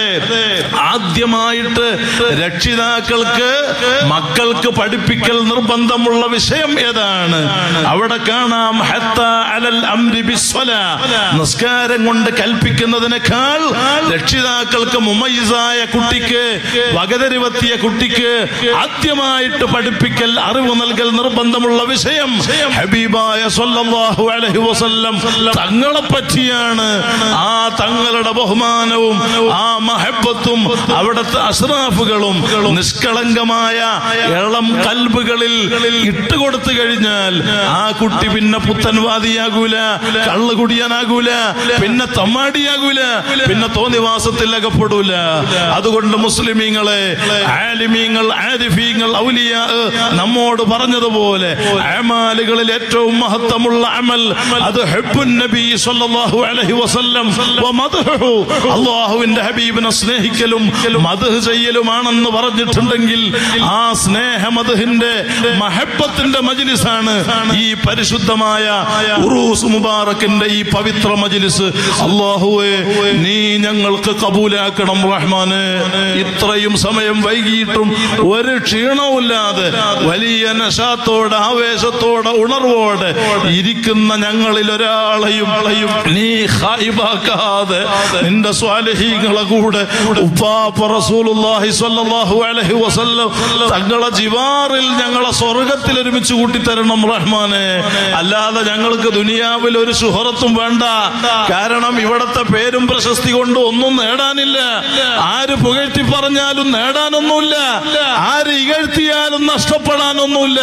ആദ്യമായിട്ട് രക്ഷിതാക്കൾക്ക് മക്കൾക്ക് പഠിപ്പിക്കൽ നിർബന്ധമുള്ള വിഷയം ഏതാണ് അവിടെ കാണാം ഹത്ത അലൽ അംരി ബിസ്വലാ. നിസ്കാരം കൊണ്ട് കൽപ്പിക്കുന്നതിനേക്കാൾ രക്ഷിതാക്കൾക്ക് മുമയിസായ കുട്ടിക്ക് വകതരിവത്തിയ കുട്ടിക്ക് ആദ്യമായിട്ട് പഠിപ്പിക്കൽ അറിവ് നൽകൽ നിർബന്ധമുള്ള വിഷയം ഹബീബായ സ്വല്ലല്ലാഹു അലൈഹി വസല്ലം തങ്ങളെ പറ്റിയാണ് ആ തങ്ങളുടെ ബഹുമാനവും ആ മഹബത്തും അവിടുത്തെ അഷ്റാഫുകളും നിഷ്കളങ്കമായ ഇളം കൽബുകളിൽ ഇട്ടുകൊടുത്തു കഴിഞ്ഞാൽ ആ കുട്ടി പിന്നെ പുത്തൻവാദിയാകൂല കള്ളുകുടിയാനാകൂല പിന്നെ തമ്മാടിയാകൂല പിന്നെ തോന്നിവാസത്തിൽ അകപ്പെടൂല അതുകൊണ്ട് മുസ്ലിമീങ്ങളെ ആലിമീങ്ങൾ ആരിഫീങ്ങൾ ഔലിയ നമ്മോട് പറഞ്ഞതുപോലെ അമാലുകളിൽ ഏറ്റവും മഹത്വമുള്ള അമൽ അത് ഹബ്ബുൻ നബി സല്ലല്ലാഹു അലൈഹി വസല്ലം വ മദ്ഹുഹു അല്ലാഹുവിന്റെ ഹബീബിനെ സ്നേഹിക്കലും മദ്ഹ് ചെയ്യലുമാണെന്ന് പറഞ്ഞിട്ടുണ്ടെങ്കിൽ ആ സ്നേഹമദ്ഹിന്റെ മഹബത്തിന്റെ മജ്ലിസാണ് ഈ പരിശുദ്ധമായ ഉറൂസ് മുബാറക്കിന്റെ ഈ പവിത്ര മജ്ലിസ് അല്ലാഹുവേ നീ ഞങ്ങൾക്ക് കബൂലാക്കണം റഹ്മാന് ഇത്രയും സമയം വൈകിയിട്ടും ഒരു ക്ഷീണവുമില്ലാതെ വലിയ നശാത്തോടെ ആവേശത്തോടെ ഉണർവോടെ ഇരിക്കുന്ന ഞങ്ങളിൽ ഒരാളെയും നീ ഹായിബാക്കാതെ നിന്റെ സ്വാലഹീങ്ങളെ കൂടെ ഉപ്പാപ്പ റസൂലുള്ളാഹി സ്വല്ലല്ലാഹു അലൈഹി വസല്ലം തങ്ങളെ ജിവാറിൽ ഞങ്ങളെ സ്വർഗത്തിൽ ഒരുമിച്ച് കൂട്ടിത്തരണം റഹ്മാനെ അല്ലാതെ ഞങ്ങൾക്ക് ദുനിയാവിൽ ഒരു സുഹറത്തും വേണ്ട കാരണം ഇവിടത്തെ പേരും പ്രശസ്തി കൊണ്ട് ഒന്നും നേടാനില്ല ആര് പുകഴ്ത്തി പറഞ്ഞാലും നേടാനൊന്നുമില്ല ആര് ഇകഴ്ത്തിയാലും നഷ്ടപ്പെടാനൊന്നുമില്ല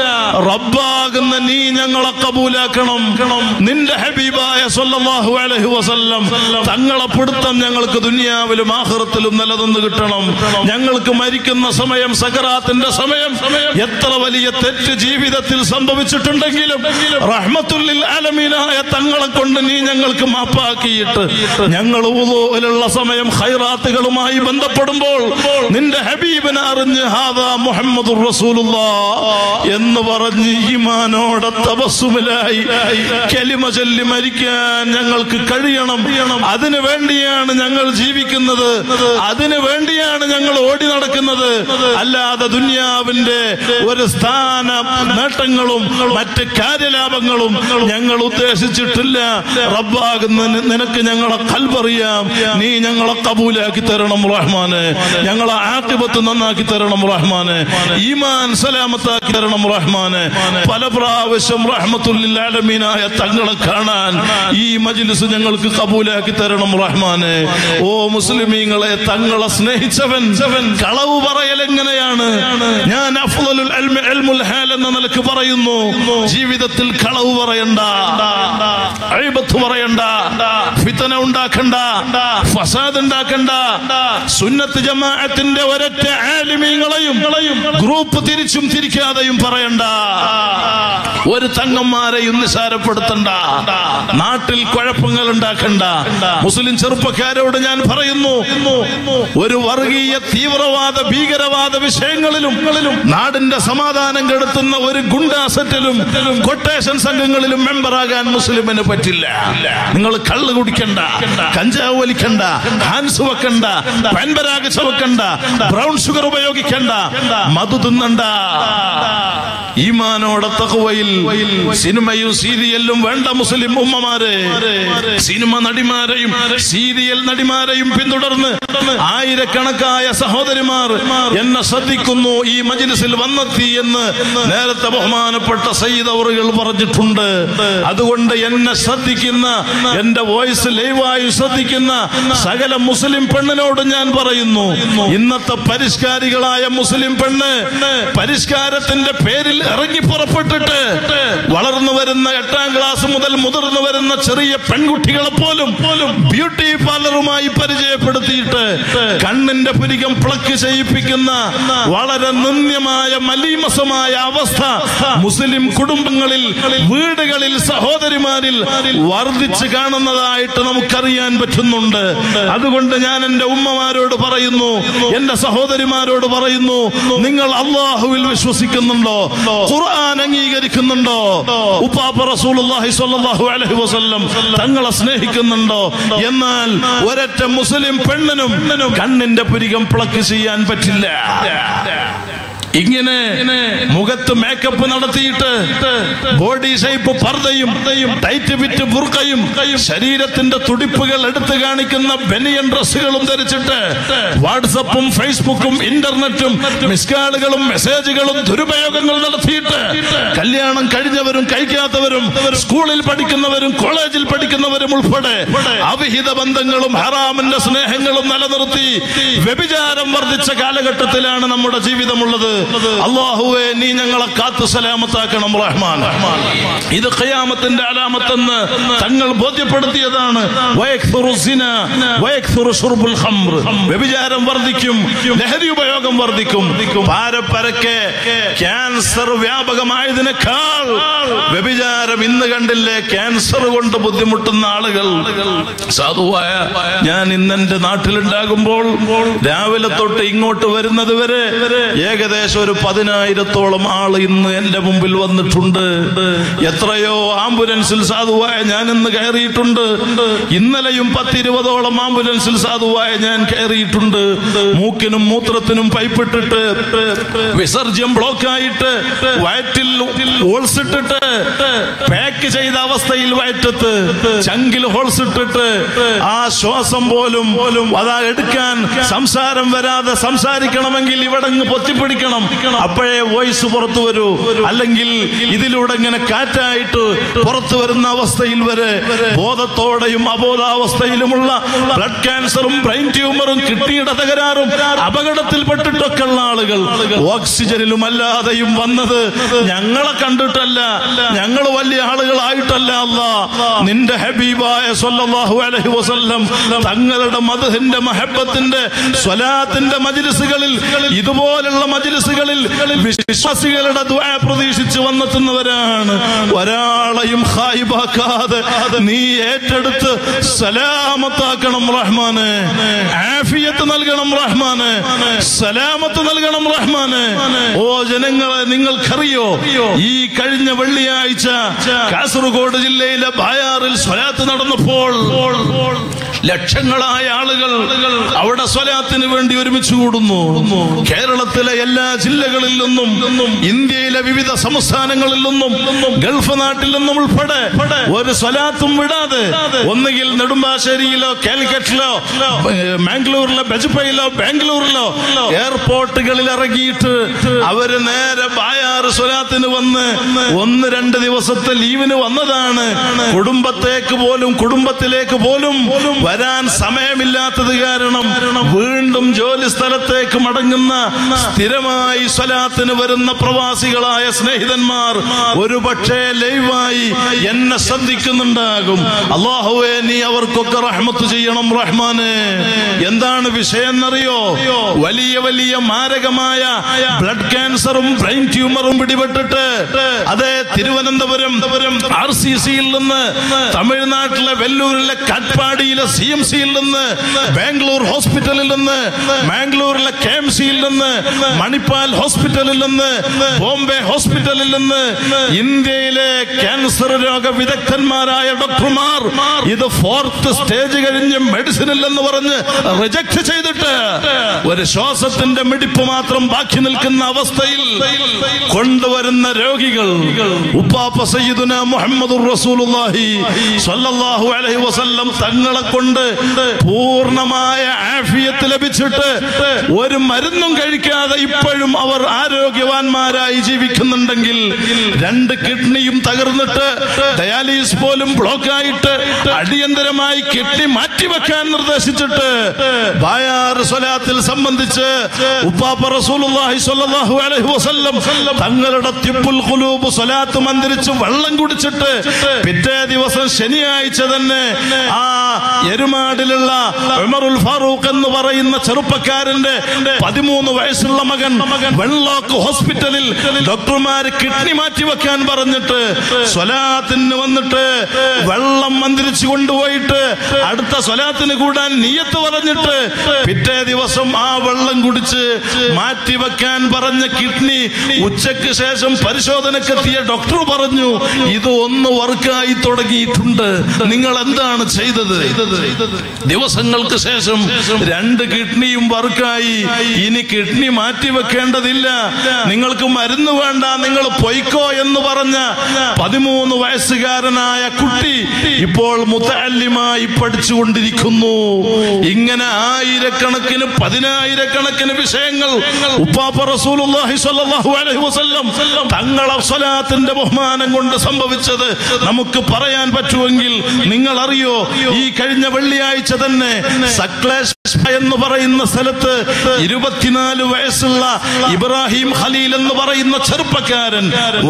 റബ്ബാകുന്ന നീ ഞങ്ങളെ കബൂലാക്കണം നിന്റെ ഹബീബായ സ്വല്ലല്ലാഹു അലൈഹി വസല്ലം തങ്ങളെ പിടുത്തം ഞങ്ങൾക്ക് ദുനിയാവിലും ആഖിറത്തിലും നിലനിന്ന് കിട്ടണം ഞങ്ങൾ ഞങ്ങൾക്ക് മരിക്കുന്ന സമയം സകറാത്തിന്റെ സമയം എത്ര വലിയ തെറ്റ് ജീവിതത്തിൽ സംഭവിച്ചിട്ടുണ്ടെങ്കിലും റഹ്മത്തുല്ലിൽ ആലമീനായ തങ്ങളെ കൊണ്ട് നീ ഞങ്ങൾക്ക് മാപ്പാക്കിയിട്ട് ഞങ്ങൾ ഉള്ള സമയം ഖൈറാത്തുകളുമായി ബന്ധപ്പെടുമ്പോൾ നിന്റെ ഹബീബിനെ അറിഞ്ഞ് ഹാദാ മുഹമ്മദ് എന്ന് പറഞ്ഞ് ഈമാനോടെ തപസ്സുമിലായി കലിമ ചൊല്ലി മരിക്കാൻ ഞങ്ങൾക്ക് കഴിയണം അതിനു വേണ്ടിയാണ് ഞങ്ങൾ ജീവിക്കുന്നത് അതിനു വേണ്ടിയാണ് ഞങ്ങൾ ഓടി നടക്കുന്നത് അല്ലാതെ ദുന്യാവിന്റെ ഒരു സ്ഥാന നേട്ടങ്ങളും മറ്റ് കാര്യലാഭങ്ങളും ഞങ്ങൾ ഉദ്ദേശിച്ചിട്ടില്ല റബ്ബാകുന്ന നിനക്ക് ഞങ്ങളെ കൽപറിയാം നീ ഞങ്ങളെ കബൂലാക്കി തരണം റഹ്മാന് ഞങ്ങളെ ആക്കിബത്ത് നന്നാക്കി തരണം റഹ്മാന് ഈമാൻ സലാമത്താക്കി തരണം റഹ്മാന് പല പ്രാവശ്യം റഹ്മത്തുല്ലാലമീനായ തങ്ങളെ കാണാൻ ഈ മജ്ലിസ് ഞങ്ങൾക്ക് കബൂലാക്കി തരണം റഹ്മാന് ഓ മുസ്ലിമീങ്ങളെ തങ്ങളെ സ്നേഹിച്ചവൻ കളവ് പറയൽ എങ്ങനെയാണ് ഞാൻ അഫ്ളലുൽ അൽമി ഇൽമുൽ ഹാൽ എന്ന നിലക്ക് പറയുന്നു ജീവിതത്തിൽ കളവ് പറയണ്ട അഴിബത്ത് പറയണ്ട ഫിത്തന ഉണ്ടാക്കണ്ട ഫസാദ് ഉണ്ടാക്കണ്ട സുന്നത്ത് ജമാഅത്തിന്റെ ഒരൊറ്റ ആലിമീങ്ങളെയും ഗ്രൂപ്പ് തിരിച്ചും തിരിക്കാതെയും പറയണ്ട ഒരു തങ്ങന്മാരെയും നിസാരപ്പെടുത്തണ്ട നാട്ടിൽ കുഴപ്പങ്ങൾ ഉണ്ടാക്കണ്ട മുസ്ലിം ചെറുപ്പക്കാരോട് ഞാൻ പറയുന്നു ഒരു വർഗീയ തീവ്രവാദ ഭീകരവാദ വിഷയങ്ങളിലും നാടിന്റെ സമാധാനം കെടുത്തുന്ന ഒരു ഗുണ്ടാസറ്റിലും കൊട്ടേഷൻ സംഘങ്ങളിലും മെമ്പറാകാൻ മുസ്ലിമിന് പറ്റില്ല നിങ്ങൾ കള്ള് കുടിക്കണ്ട കഞ്ചാവ് വലിക്കണ്ട ഹാൻസ് വെക്കണ്ട പാൻപരാഗ് ചവക്കണ്ട ബ്രൗൺ ഷുഗർ ഉപയോഗിക്കണ്ട മധു തിന്നണ്ട ഈമാനോടെ തകവയിൽ സിനിമയും സീരിയലും വേണ്ട മുസ്ലിം ഉമ്മമാരെ സിനിമ നടിമാരെയും സീരിയൽ നടിമാരെയും പിന്തുടർന്ന് ആയിരക്കണക്കായ സഹോദരിമാർ എന്നെ ശ്രദ്ധിക്കുന്നു ഈ മജിലിസിൽ വന്നെത്തി എന്ന് നേരത്തെ ബഹുമാനപ്പെട്ട സയ്യിദ് അവറുകൾ പറഞ്ഞിട്ടുണ്ട് അതുകൊണ്ട് എന്നെ ശ്രദ്ധിക്കുന്ന എന്റെ വോയിസ് ലൈവായി ശ്രദ്ധിക്കുന്ന സകല മുസ്ലിം പെണ്ണിനോട് ഞാൻ പറയുന്നു ഇന്നത്തെ പരിഷ്കാരികളായ മുസ്ലിം പെണ്ണ് പരിഷ്കാരത്തിന്റെ പേരിൽ ഇറങ്ങി പുറപ്പെട്ടിട്ട് വളർന്നു വരുന്ന എട്ടാം ക്ലാസ് മുതൽ മുതിർന്നു വരുന്ന ചെറിയ പെൺകുട്ടികളെ പോലും ബ്യൂട്ടി പാർലറുമായി പരിചയപ്പെടുത്തിയിട്ട് കണ്ണിന്റെ പുരികം പ്ലക്ക് ചെയ്യിപ്പിക്കുന്ന വളരെ നിന്ദ്യമായ മലീമസമായ അവസ്ഥ മുസ്ലിം കുടുംബങ്ങളിൽ വീടുകളിൽ സഹോദരിമാരിൽ വർദ്ധിച്ചു കാണുന്നതായിട്ട് നമുക്കറിയാൻ പറ്റുന്നുണ്ട് അതുകൊണ്ട് ഞാൻ എന്റെ ഉമ്മമാരോട് പറയുന്നു എന്റെ സഹോദരിമാരോട് പറയുന്നു നിങ്ങൾ അള്ളാഹുവിൽ വിശ്വസിക്കുന്നുണ്ടോ ഖുർആൻ അംഗീകരിക്കുന്നുണ്ടോ ഉപ്പാപ്പ റസൂലുള്ളാഹി സ്വല്ലല്ലാഹു അലൈഹി വസല്ലം തങ്ങളെ സ്നേഹിക്കുന്നുണ്ടോ എന്നാൽ ഒരൊറ്റ മുസ്ലിം പെണ്ണിനും കണ്ണിന്റെ പുരികം പ്ലക്ക് ചെയ്യാൻ പറ്റില്ല ഇങ്ങനെ മുഖത്ത് മേക്കപ്പ് നടത്തിയിട്ട് ബോഡി ഷേപ്പ് പർദ്ദയും ടൈറ്റ് വിറ്റ് ബുർക്കയും ശരീരത്തിന്റെ തുടിപ്പുകൾ എടുത്തു കാണിക്കുന്ന ബനിയൻ ഡ്രസ്സുകളും ധരിച്ചിട്ട് വാട്സപ്പും ഫേസ്ബുക്കും ഇന്റർനെറ്റും മിസ്കാളുകളും മെസ്സേജുകളും ദുരുപയോഗങ്ങൾ നടത്തിയിട്ട് കല്യാണം കഴിഞ്ഞവരും കഴിക്കാത്തവരും സ്കൂളിൽ പഠിക്കുന്നവരും കോളേജിൽ പഠിക്കുന്നവരും ഉൾപ്പെടെ അവിഹിത ബന്ധങ്ങളും ഹറാമിന്റെ സ്നേഹങ്ങളും നിലനിർത്തി വ്യഭിചാരം വർദ്ധിച്ച കാലഘട്ടത്തിലാണ് നമ്മുടെ ജീവിതമുള്ളത് അള്ളാഹുവെ നീ ഞങ്ങളെ കാത്തു സലാമത്താക്കണം റഹ്മാൻ ഇത് ഖിയാമത്തിന്റെ അലാമത്തെന്ന് തങ്ങൾ ബോധ്യപ്പെടുത്തിയതാണ് വയക്സുറു സിന, വയക്സുറു ശുർബുൽ ഖംർ. വ്യഭിചാരം വർദ്ധിക്കും ലഹരി ഉപയോഗം വർദ്ധിക്കും പാരപ്പരക്കെ ക്യാൻസർ വ്യാപകമായതിനേക്കാൾ വ്യഭിചാരം ഇന്ന് കണ്ടില്ലേ ക്യാൻസർ കൊണ്ട് ബുദ്ധിമുട്ടുന്ന ആളുകൾ സാധുവായ ഞാൻ ഇന്നെന്റെ നാട്ടിലുണ്ടാകുമ്പോൾ രാവിലെ തൊട്ട് ഇങ്ങോട്ട് വരുന്നത് വരെ ഏകദേശം ഒരു പതിനായിരത്തോളം ആള് ഇന്ന് എന്റെ മുമ്പിൽ വന്നിട്ടുണ്ട് എത്രയോ ആംബുലൻസിൽ സാധുവായ ഞാൻ ഇന്ന് കയറിയിട്ടുണ്ട് ഇന്നലെയും പത്തിരുപതോളം ആംബുലൻസിൽ സാധുവായ ഞാൻ കയറിയിട്ടുണ്ട് മൂക്കിനും മൂത്രത്തിനും പൈപ്പിട്ടിട്ട് വിസർജ്യം ബ്ലോക്കായിട്ട് വയറ്റിൽ ഹോൾസ് ഇട്ടിട്ട് പാക്ക് ചെയ്ത അവസ്ഥയിൽ വയറ്റത്ത് ചങ്കിൽ ഹോൾസ് ഇട്ടിട്ട് ആ ശ്വാസം പോലും പോലും അതാ എടുക്കാൻ സംസാരം വരാതെ സംസാരിക്കണമെങ്കിൽ ഇവിടെ അങ്ങ് പൊത്തിപ്പിടിക്കണം പിടിക്കണം അപ്പോഴേ വോയിസ് പുറത്തു വരൂ അല്ലെങ്കിൽ ഇതിലൂടെ ഇങ്ങനെ കാറ്റായിട്ട് പുറത്തു വരുന്ന അവസ്ഥയിൽ വരെ ബോധത്തോടെയും അബോധാവസ്ഥയിലുമുള്ള ബ്ലഡ് ക്യാൻസറും ബ്രെയിൻ ട്യൂമറും കിഡ്നിയുടെ തകരാറും അപകടത്തിൽപ്പെട്ടിട്ടൊക്കെ ഉള്ള ആളുകൾ ഓക്സിജനിലും അല്ലാതെയും വന്നത് ഞങ്ങളെ കണ്ടിട്ടല്ല ഞങ്ങൾ വലിയ ആളുകളായിട്ടല്ല അല്ല നിന്റെ ഹബീബായ സല്ലല്ലാഹു അലൈഹി വസല്ലം തങ്ങളുടെ മധുഹിന്റെ മഹബത്തിന്റെ സ്വലാത്തിന്റെ മജിലിസുകളിൽ ഇതുപോലുള്ള മജിലിസുകളിൽ വിശ്വാസികളുടെ ദുആ പ്രതീക്ഷിച്ച് വന്നെത്തുന്നവരാണ് ഒരാളെയും ഹായിബാക്കാതെ നീ ഏറ്റെടുത്ത് സലാമത്താക്കണം റഹ്മാന് ആഫിയത്ത് നൽകണം റഹ്മാന് സലാമത്ത് നൽകണം റഹ്മാന് ഓ ജനങ്ങളെ നിങ്ങൾക്കറിയോ ഈ കഴിഞ്ഞ വെള്ളിയാഴ്ച കാസർഗോഡ് ജില്ലയിലെ ബായാറിൽ സ്വലാത്ത് നടന്നപ്പോൾ ലക്ഷങ്ങളായ ആളുകൾ അവിടെ സ്വലാത്തിന് വേണ്ടി ഒരുമിച്ച് കൂടുന്നു കേരളത്തിലെ എല്ലാ ജില്ലകളിൽ നിന്നും ഇന്ത്യയിലെ വിവിധ സംസ്ഥാനങ്ങളിൽ നിന്നും ഗൾഫ് നാട്ടിൽ നിന്നും ഉൾപ്പെടെ ഒരു സ്വലാത്തും വിടാതെ ഒന്നുകിൽ നെടുമ്പാശ്ശേരിയിലോ കാലിക്കറ്റിലോ ഏഹ്, മാംഗ്ലൂരിലോ ബജപ്പയിലോ ബാംഗ്ലൂരിലോ എയർപോർട്ടുകളിൽ ഇറങ്ങിയിട്ട് അവര് നേരെ ബായാറ് സ്വലാത്തിന് വന്ന് ഒന്ന് രണ്ട് ദിവസത്തെ ലീവിന് വന്നതാണ് കുടുംബത്തേക്ക് പോലും കുടുംബത്തിലേക്ക് പോലും വരാൻ സമയമില്ലാത്തത് കാരണം വീണ്ടും ജോലി സ്ഥലത്തേക്ക് മടങ്ങുന്ന സ്ഥിരമായി സ്വലാത്തിന് വരുന്ന പ്രവാസികളായ സ്നേഹിതന്മാർ ഒരു പക്ഷേ ലൈവായി എന്നെ ശ്രദ്ധിക്കുന്നുണ്ടാകും അള്ളാഹുവേ നീ അവർക്കൊക്കെ റഹ്മത്ത് ചെയ്യണം റഹ്മാന് എന്താണ് വിഷയം എന്നറിയോ വലിയ വലിയ മാരകമായ ബ്ലഡ് ക്യാൻസറും ബ്രെയിൻ ട്യൂമറും പിടിപെട്ടിട്ട് അതെ തിരുവനന്തപുരം ആർ സി സിയിൽ നിന്ന് തമിഴ്നാട്ടിലെ വെല്ലൂരിലെ കാറ്റ്പാടിയിലെ സി എം സിയിൽ നിന്ന് ബാംഗ്ലൂർ ഹോസ്പിറ്റലിൽ നിന്ന് മാംഗ്ലൂരിലെ കെ എം സിയിൽ നിന്ന് മണിപ്പാൽ ഹോസ്പിറ്റലിൽ നിന്ന് ബോംബെ ഹോസ്പിറ്റലിൽ നിന്ന് ഇന്ത്യയിലെ ക്യാൻസർ രോഗ വിദഗ്ധന്മാരായ ഡോക്ടർമാർ ഇത് ഫോർത്ത് സ്റ്റേജ് കഴിഞ്ഞ് മെഡിസിൻ ഇല്ലെന്ന് പറഞ്ഞ് റിജക്ട് ചെയ്തിട്ട് ഒരു ശ്വാസത്തിന്റെ മിടിപ്പ് മാത്രം ബാക്കി നിൽക്കുന്ന അവസ്ഥയിൽ കൊണ്ടുവരുന്ന രോഗികൾ ഉപ്പാപ്പ സയ്യിദുന മുഹമ്മദ് റസൂലുള്ളാഹി സ്വല്ലല്ലാഹു അലൈഹി വസല്ലം തങ്ങളെ കൊണ്ട് പൂർണ്ണമായ ആഫിയത്ത് ലഭിച്ചിട്ട് ഒരു മരുന്നും കഴിക്കാതെ ഇപ്പോഴും അവർ ആരോഗ്യവാന്മാരായി ജീവിക്കുന്നുണ്ടെങ്കിൽ രണ്ട് കിഡ്നിയും തകർന്നിട്ട് ഡയാലിസിസ് പോലും ബ്ലോക്ക് ആയിട്ട് അടിയന്തരമായി കിഡ്നി മാറ്റിവെക്കാൻ നിർദ്ദേശിച്ചിട്ട് ബായാർ സ്വലാത്തിൽ സംബന്ധിച്ച് ഉപ്പാപ്പ റസൂലുള്ളാഹി സ്വല്ലല്ലാഹു അലൈഹി വസല്ലം തങ്ങളുടെ തിപ്പുൽ ഖുലൂബ് സ്വലാത്ത് മന്ത്രിച്ച് വെള്ളം കുടിച്ചിട്ട് പിറ്റേ ദിവസം ശനിയാഴ്ച തന്നെ ആ എരുമാടിലുള്ള ഉമറുൽ ഫാറൂഖ് എന്ന് പറയുന്ന ചെറുപ്പക്കാരന്റെ പതിമൂന്ന് വയസ്സുള്ള മകൻ വെള്ളോക്ക് ഹോസ്പിറ്റലിൽ ഡോക്ടർമാര് കിഡ്നി മാറ്റി വെക്കാൻ പറഞ്ഞിട്ട് സ്വലാത്തിന് വന്നിട്ട് വെള്ളം മന്ത്രിച്ചു കൊണ്ടുപോയിട്ട് അടുത്ത സ്വലാത്തിന് കൂടാൻ നീയത്ത് പറഞ്ഞിട്ട് പിറ്റേ ദിവസം ആ വെള്ളം കുടിച്ച് മാറ്റി വെക്കാൻ പറഞ്ഞ കിഡ്നി ഉച്ചയ്ക്ക് ശേഷം പരിശോധനക്കെത്തിയ ഡോക്ടർ പറഞ്ഞു ഇത് ഒന്ന് വർക്കായി തുടങ്ങിയിട്ടുണ്ട് നിങ്ങൾ എന്താണ് ചെയ്തത് ദിവസങ്ങൾക്ക് ശേഷം രണ്ട് കിഡ്നിയും വർക്കായി ഇനി കിഡ്നി മാറ്റി വെക്കേണ്ടതില്ല നിങ്ങൾക്ക് മരുന്ന് വേണ്ട നിങ്ങൾ പൊയ്ക്കോ എന്ന് പറഞ്ഞ പതിമൂന്ന് വയസ്സുകാരനായ കുട്ടി ഇപ്പോൾ മുത്തല്യമായി പഠിച്ചുകൊണ്ടിരിക്കുന്നു ഇങ്ങനെ ആയിരക്കണക്കിന് പതിനായിരക്കണക്കിന് വിഷയങ്ങൾ ഉപ്പാപ്പ റസൂലുള്ളാഹി സ്വല്ലല്ലാഹു അലൈഹി വസല്ലം തങ്ങളെ സ്വലാത്തിന്റെ ബഹുമാനം കൊണ്ട് സംഭവിച്ചത് നമുക്ക് പറയാൻ പറ്റുമെങ്കിൽ നിങ്ങൾ അറിയോ ഈ കഴിഞ്ഞ വെള്ളിയാഴ്ച തന്നെ സക്ലേഷ് എന്ന് പറയുന്ന സ്ഥലത്ത് ഇരുപത്തിനാല് വയസ്സുള്ള ഇബ്രാഹിം ഖലീൽ എന്ന് പറയുന്ന ചെറുപ്പക്കാരൻ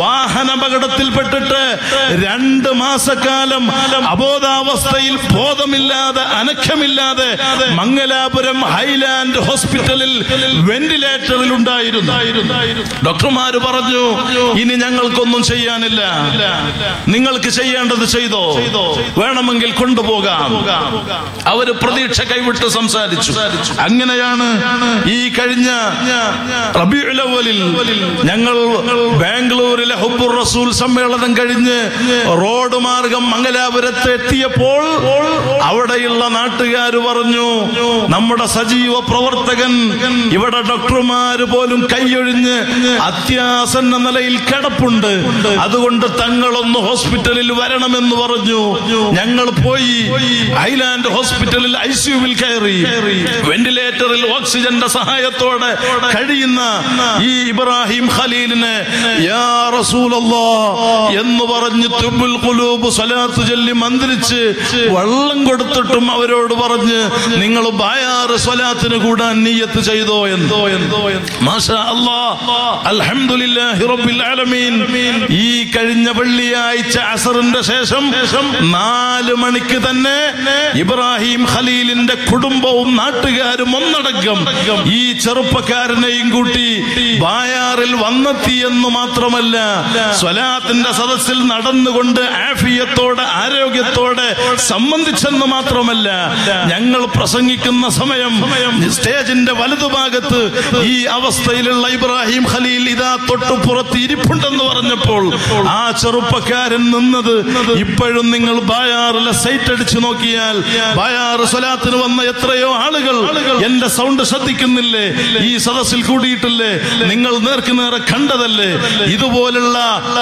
വാഹനാപകടത്തിൽപ്പെട്ടിട്ട് രണ്ട് മാസക്കാലം അബോധാവസ്ഥയിൽ ബോധമില്ലാതെ അനക്കമില്ലാതെ മംഗലാപുരം ഹൈലാൻഡ് ഹോസ്പിറ്റലിൽ വെന്റിലേറ്ററിൽ ഉണ്ടായിരുന്നു ഡോക്ടർമാര് പറഞ്ഞു ഇനി ഞങ്ങൾക്കൊന്നും ചെയ്യാനില്ല നിങ്ങൾക്ക് ചെയ്യേണ്ടത് ചെയ്തോ വേണമെങ്കിൽ കൊണ്ടുപോകാം അവര് പ്രതീക്ഷ കൈവിട്ട് സംസാരിച്ചു അങ്ങനെയാണ് ഈ കഴിഞ്ഞ റബീഉൽ അവ്വലിൽ ഞങ്ങൾ ബാംഗ്ലൂരിലെ ഹുബുർ റസൂൽ സമ്മേളനം കഴിഞ്ഞ് റോഡ് മാർഗം മംഗലാപുരത്ത് എത്തിയപ്പോൾ അവിടെയുള്ള നാട്ടുകാർ പറഞ്ഞു നമ്മുടെ സജീവ പ്രവർത്തകൻ ഇവിടെ ഡോക്ടർമാര് പോലും കൈയൊഴിഞ്ഞ് അത്യാസന്ന നിലയിൽ കിടപ്പുണ്ട് അതുകൊണ്ട് തങ്ങളൊന്ന് ഹോസ്പിറ്റലിൽ വരണമെന്ന് പറഞ്ഞു ഞങ്ങൾ പോയി ഐലാൻഡ് ഹോസ്പിറ്റലിൽ ഐ സിയുവിൽ കയറി വെന്റിലേറ്ററിൽ ഓക്സിജന്റെ സഹായത്തോടെ കഴിയുന്ന ഈ ഇബ്രാഹിം ഖലീലിന് യാ റസൂലല്ലാ എന്ന് പറഞ്ഞ് തുബുൽ ഖുലൂബ് സ്വലാത്ത് ചൊല്ലി മന്ത്രിച്ച് വെള്ളം കൊടുത്തിട്ടും അവരോട് പറഞ്ഞ് നിങ്ങൾ ബായാറ് സ്വലാത്തിന് കൂടാൻ നീയത്ത് ചെയ്തോ എന്തോ എന്തോ മാഷാ അല്ലാ അൽഹംദുലില്ലാഹി റബ്ബിൽ ആലമീൻ ഈ കഴിഞ്ഞ വെള്ളിയാഴ്ച അസറിന്റെ ശേഷം നാല് മണിക്ക് തന്നെ ഇബ്രാഹിം ഖലീലിന്റെ കുടുംബവും നാട്ടുകാരും ഒന്നടങ്കം ഈ ചെറുപ്പക്കാരനെയും കൂട്ടി ബായാറിൽ വന്നെത്തി എന്ന് മാത്രമല്ല സ്വലാത്തിന്റെ സദസ്സിൽ നടന്നുകൊണ്ട് ആഫിയത്തോടെ ആരോഗ്യത്തോടെ സംബന്ധിച്ചെന്ന് മാത്രമല്ല ഞങ്ങൾ പ്രസംഗിക്കുന്ന സമയം സ്റ്റേജിന്റെ വലതുഭാഗത്ത് ഈ അവസ്ഥയിലുള്ള ഇബ്രാഹിം ഖലീൽ ഇതാ തൊട്ടുപുറത്ത് ഇരിപ്പുണ്ടെന്ന് പറഞ്ഞപ്പോൾ ആ ചെറുപ്പക്കാരൻ നിന്നത് ഇപ്പോഴും നിങ്ങൾ ബായാറിലെ സൈറ്റ് അടിച്ചു നോക്കിയാൽ ബായാറ് സ്വലാത്തിന് വന്ന എത്രയോ ആളുകൾ എന്റെ സൗണ്ട് ശ്രദ്ധിക്കുന്നില്ലേ ഈ സദസ്സിൽ കൂടിയിട്ടില്ലേ നിങ്ങൾ നേർക്ക് നേരെ കണ്ടതല്ലേ ഇതുപോലുള്ള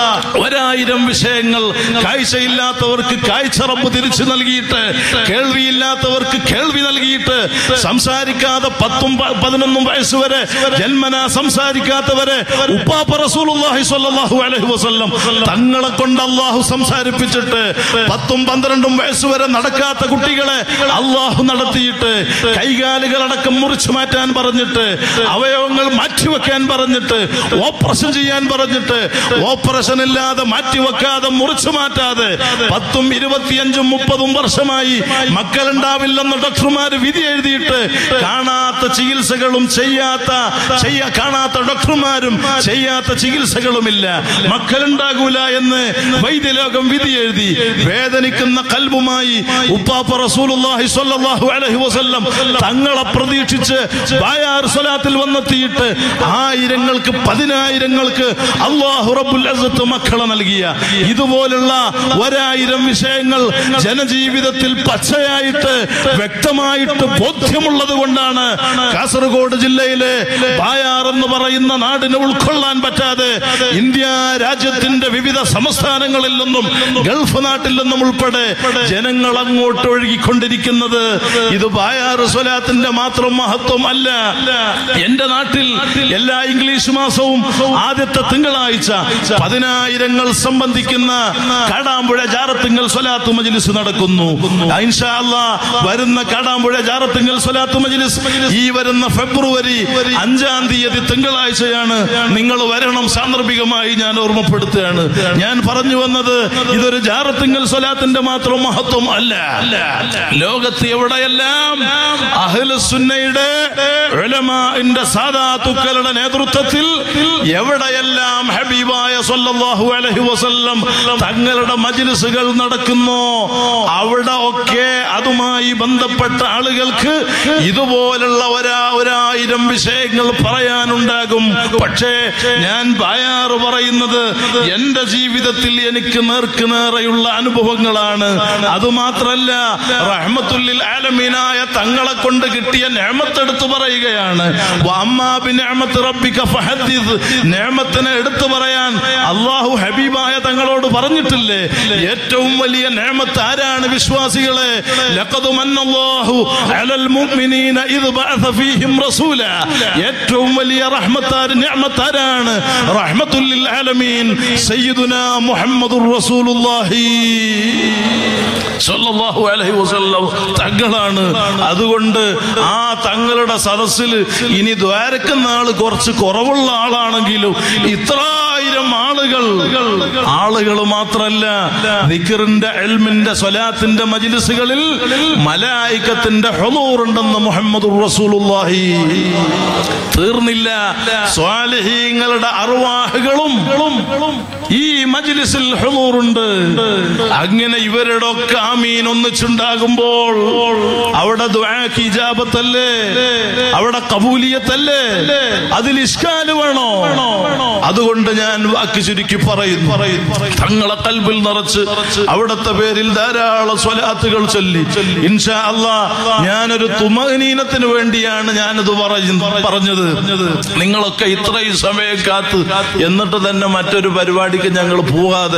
ഒരായിരം വിഷയങ്ങൾ കാഴ്ചയില്ലാത്തവർക്ക് കാഴ്ച റബ്ബ് തിരിച്ചു നൽകിയിട്ട് കേൾവിയില്ലാത്തവർക്ക് കേൾവി നൽകിയിട്ട് സംസാരിക്കാതെ പത്തും പ- പതിനൊന്നും വയസ്സ് വരെ ജന്മന സംസാരിക്കാത്തവരെ ഉപ്പാപ്പ റസൂലുള്ളാഹി സ്വല്ലല്ലാഹു അലൈഹി വസല്ലം തങ്ങളെ കൊണ്ട് അള്ളാഹു സംസാരിപ്പിച്ചിട്ട് പത്തും പന്ത്രണ്ടും വയസ്സ് വരെ നടക്കാത്ത കുട്ടികളെ അള്ളാഹു നടത്തിയിട്ട് കൈകാലുകളടക്കം മുറിച്ചു മാറ്റാൻ പറഞ്ഞിട്ട് അവയവങ്ങൾ മാറ്റിവെക്കാൻ പറഞ്ഞിട്ട് ഓപ്പറേഷൻ ചെയ്യാൻ പറഞ്ഞിട്ട് ഓപ്പറേഷൻ ഇല്ലാതെ മാറ്റിവെക്കാതെ മുറിച്ചു മാറ്റാതെ പത്തും ഇരുപത്തിയഞ്ചും മുപ്പതും വർഷമായി മക്കളുണ്ടാവില്ലെന്ന് ഡോക്ടർമാര് വിധി എഴുതിയിട്ട് കാണാത്ത ചികിത്സകളും ചെയ്യാത്ത ചെയ്യാ കാണാത്ത ഡോക്ടർമാരും ചെയ്യാത്ത ചികിത്സകളുമില്ല മക്കളുണ്ടാകൂല എന്ന് വൈദ്യലോകം വിധി എഴുതി വേദനിക്കുന്ന കൽബുമായി ഉപ്പാപ്പ റസൂലുള്ളാഹി സ്വല്ലല്ലാഹു അലൈഹി വസല്ലം തങ്ങളെ പ്രതീക്ഷിച്ച് ബായാർ സ്വലാത്തിൽ വന്നെത്തിയിട്ട് ആയിരങ്ങൾക്ക് പതിനായിരങ്ങൾക്ക് അള്ളാഹു റബ്ബുൽ അസത്ത് മക്കളെ നൽകിയ ഇതുപോലുള്ള ഒരായിരം വിഷയങ്ങൾ ജനജീവിതത്തിൽ പച്ചയായിട്ട് വ്യക്തമായിട്ട് ബോധ്യമുള്ളത് കൊണ്ടാണ് കാസർഗോഡ് ജില്ലയിലെ ബായാർ എന്ന് പറയുന്ന നാടിനെ ഉൾക്കൊള്ളാൻ പറ്റാതെ ഇന്ത്യ രാജ്യത്തിന്റെ വിവിധ സംസ്ഥാനങ്ങളിൽ നിന്നും ഗൾഫ് നാട്ടിൽ നിന്നും ഉൾപ്പെടെ ജനങ്ങൾ അങ്ങോട്ട് ഒഴുകിക്കൊണ്ടിരിക്കുന്നത് ഇത് ബായാർ സ്വലാത്തിന്റെ മാത്രം മഹത്വം അല്ല എന്റെ നാട്ടിൽ എല്ലാ ഇംഗ്ലീഷ് മാസവും ആദ്യത്തെ തിങ്കളാഴ്ച പതിനായിരങ്ങൾ സംബന്ധിക്കുന്ന കാടാമ്പുഴ ജാറത്തിങ്കൽ സ്വലാത്ത് മജ്ലിസ് നടക്കുന്നു ഇൻഷാ അല്ലാ വരുന്ന കാടാമ്പുഴ ജാറത്തിങ്കൽ സ്വലാത്ത് മജ്ലിസ് ഈ വരുന്ന ഫെബ്രുവരി അഞ്ചാം തീയതി തിങ്കളാഴ്ചയാണ് നിങ്ങൾ വരണം സാന്ദർഭികമായി ഞാൻ ഓർമ്മപ്പെടുത്തുകയാണ് ഞാൻ പറഞ്ഞു വന്നത് ഇതൊരു ജാറത്തിങ്കൽ സ്വലാത്തിന്റെ മാത്രം മഹത്വം അല്ല ലോകത്ത് എവിടെയെല്ലാം അഹ്ലുസുന്നയുടെ ഉലമാഇന്റെ സാദാത്തുക്കളുടെ നേതൃത്വത്തിൽ എവിടെയെല്ലാം ഹബീബായ സല്ലല്ലാഹു അലൈഹി വസല്ലം തങ്ങളുടെ മജ്ലിസുകൾ നടക്കുന്നു അവിടെ ഒക്കെ അതുമായി ബന്ധപ്പെട്ട ആളുകൾക്ക് ഇതുപോലുള്ള ഒരാ ഒരായിരം വിഷയങ്ങൾ പറയാനുണ്ടാകും പക്ഷേ ഞാൻ ബായാറ് പറയുന്നത് എന്റെ ജീവിതത്തിൽ എനിക്ക് നേർക്ക് നേരെയുള്ള അനുഭവങ്ങളാണ് അതുമാത്രല്ല റഹ്മത്തുല്ലിൽ ആലമീനായ തങ്ങളെ കൊണ്ട് കിട്ടിയ നേമത്തെടുത്ത് പറയുകയാണ് വഅമ്മാ ബിനിഅമത്തി റബ്ബിക ഫഹദ്ദിദ്. നേമത്തിനെ എടുത്തു പറയാൻ അള്ളാഹു ഹബീബായ തങ്ങളോട് പറഞ്ഞിട്ടില്ലേ ഏറ്റവും വലിയ നേമത്ത് ആരാണ് വിശ്വാസികളെ ലഖദ് മന്നല്ലാഹു അലൽ മുഅ്മിനീന ഇദ് ബഅസ ഫീഹിം റസൂല ഏറ്റവും വലിയ റഹ്മത്താര് നിഅമത്താരാണ് റഹ്മത്തുല്ലിൽ ആലമീൻ സയ്യിദുനാ മുഹമ്മദുർ റസൂലുള്ളാഹി സല്ലല്ലാഹു അലൈഹി വസല്ലം തങ്ങളാണ് അതുകൊണ്ട് ആ തങ്ങളുടെ സദസ്സിൽ ഇനി ദ്വാരക്കുന്ന ആള് കുറച്ച് കുറവുള്ള ആളാണെങ്കിലും ഇത്രായിരം ആളുകൾ ആളുകൾ മാത്രല്ല ദിക്റിന്റെ എൽമിന്റെ സ്വലാത്തിന്റെ മജിലിസുകളിൽ മലായിക്കത്തിന്റെ ഹുദൂറുണ്ടെന്ന് മുഹമ്മദ് റസൂലുള്ളാഹി തീർന്നില്ല സ്വാലിഹീങ്ങളുടെ അറുവാഹുകളും ഈ മജിലിസിൽ ഹുദൂറുണ്ട് അങ്ങനെ ഇവരുടെ ഒക്കെ ആമീൻ ഒന്നിച്ചുണ്ടാകുമ്പോൾ അവിടെ ദുആക്ക് ഇജാബത്തല്ലേ അവിടെ കബൂലിയത്തല്ലേ അതിൽ ഇഷ്കാല് വേണോ അതുകൊണ്ട് ഞാൻ ഞാൻ വാക്ക് ചുരുക്കി പറയുന്നു തങ്ങളെ കൽബിൽ നിറച്ച് അവിടുത്തെ പേരിൽ ധാരാളം സ്വലാത്തുകൾ ചൊല്ലി ഇൻഷാ അല്ലാ ഞാനൊരു തുമനീനത്തിന് വേണ്ടിയാണ് ഞാനത് പറയുന്നു പറഞ്ഞത് നിങ്ങളൊക്കെ ഇത്രയും സമയം കാത്ത് എന്നിട്ട് തന്നെ മറ്റൊരു പരിപാടിക്ക് ഞങ്ങൾ പോകാതെ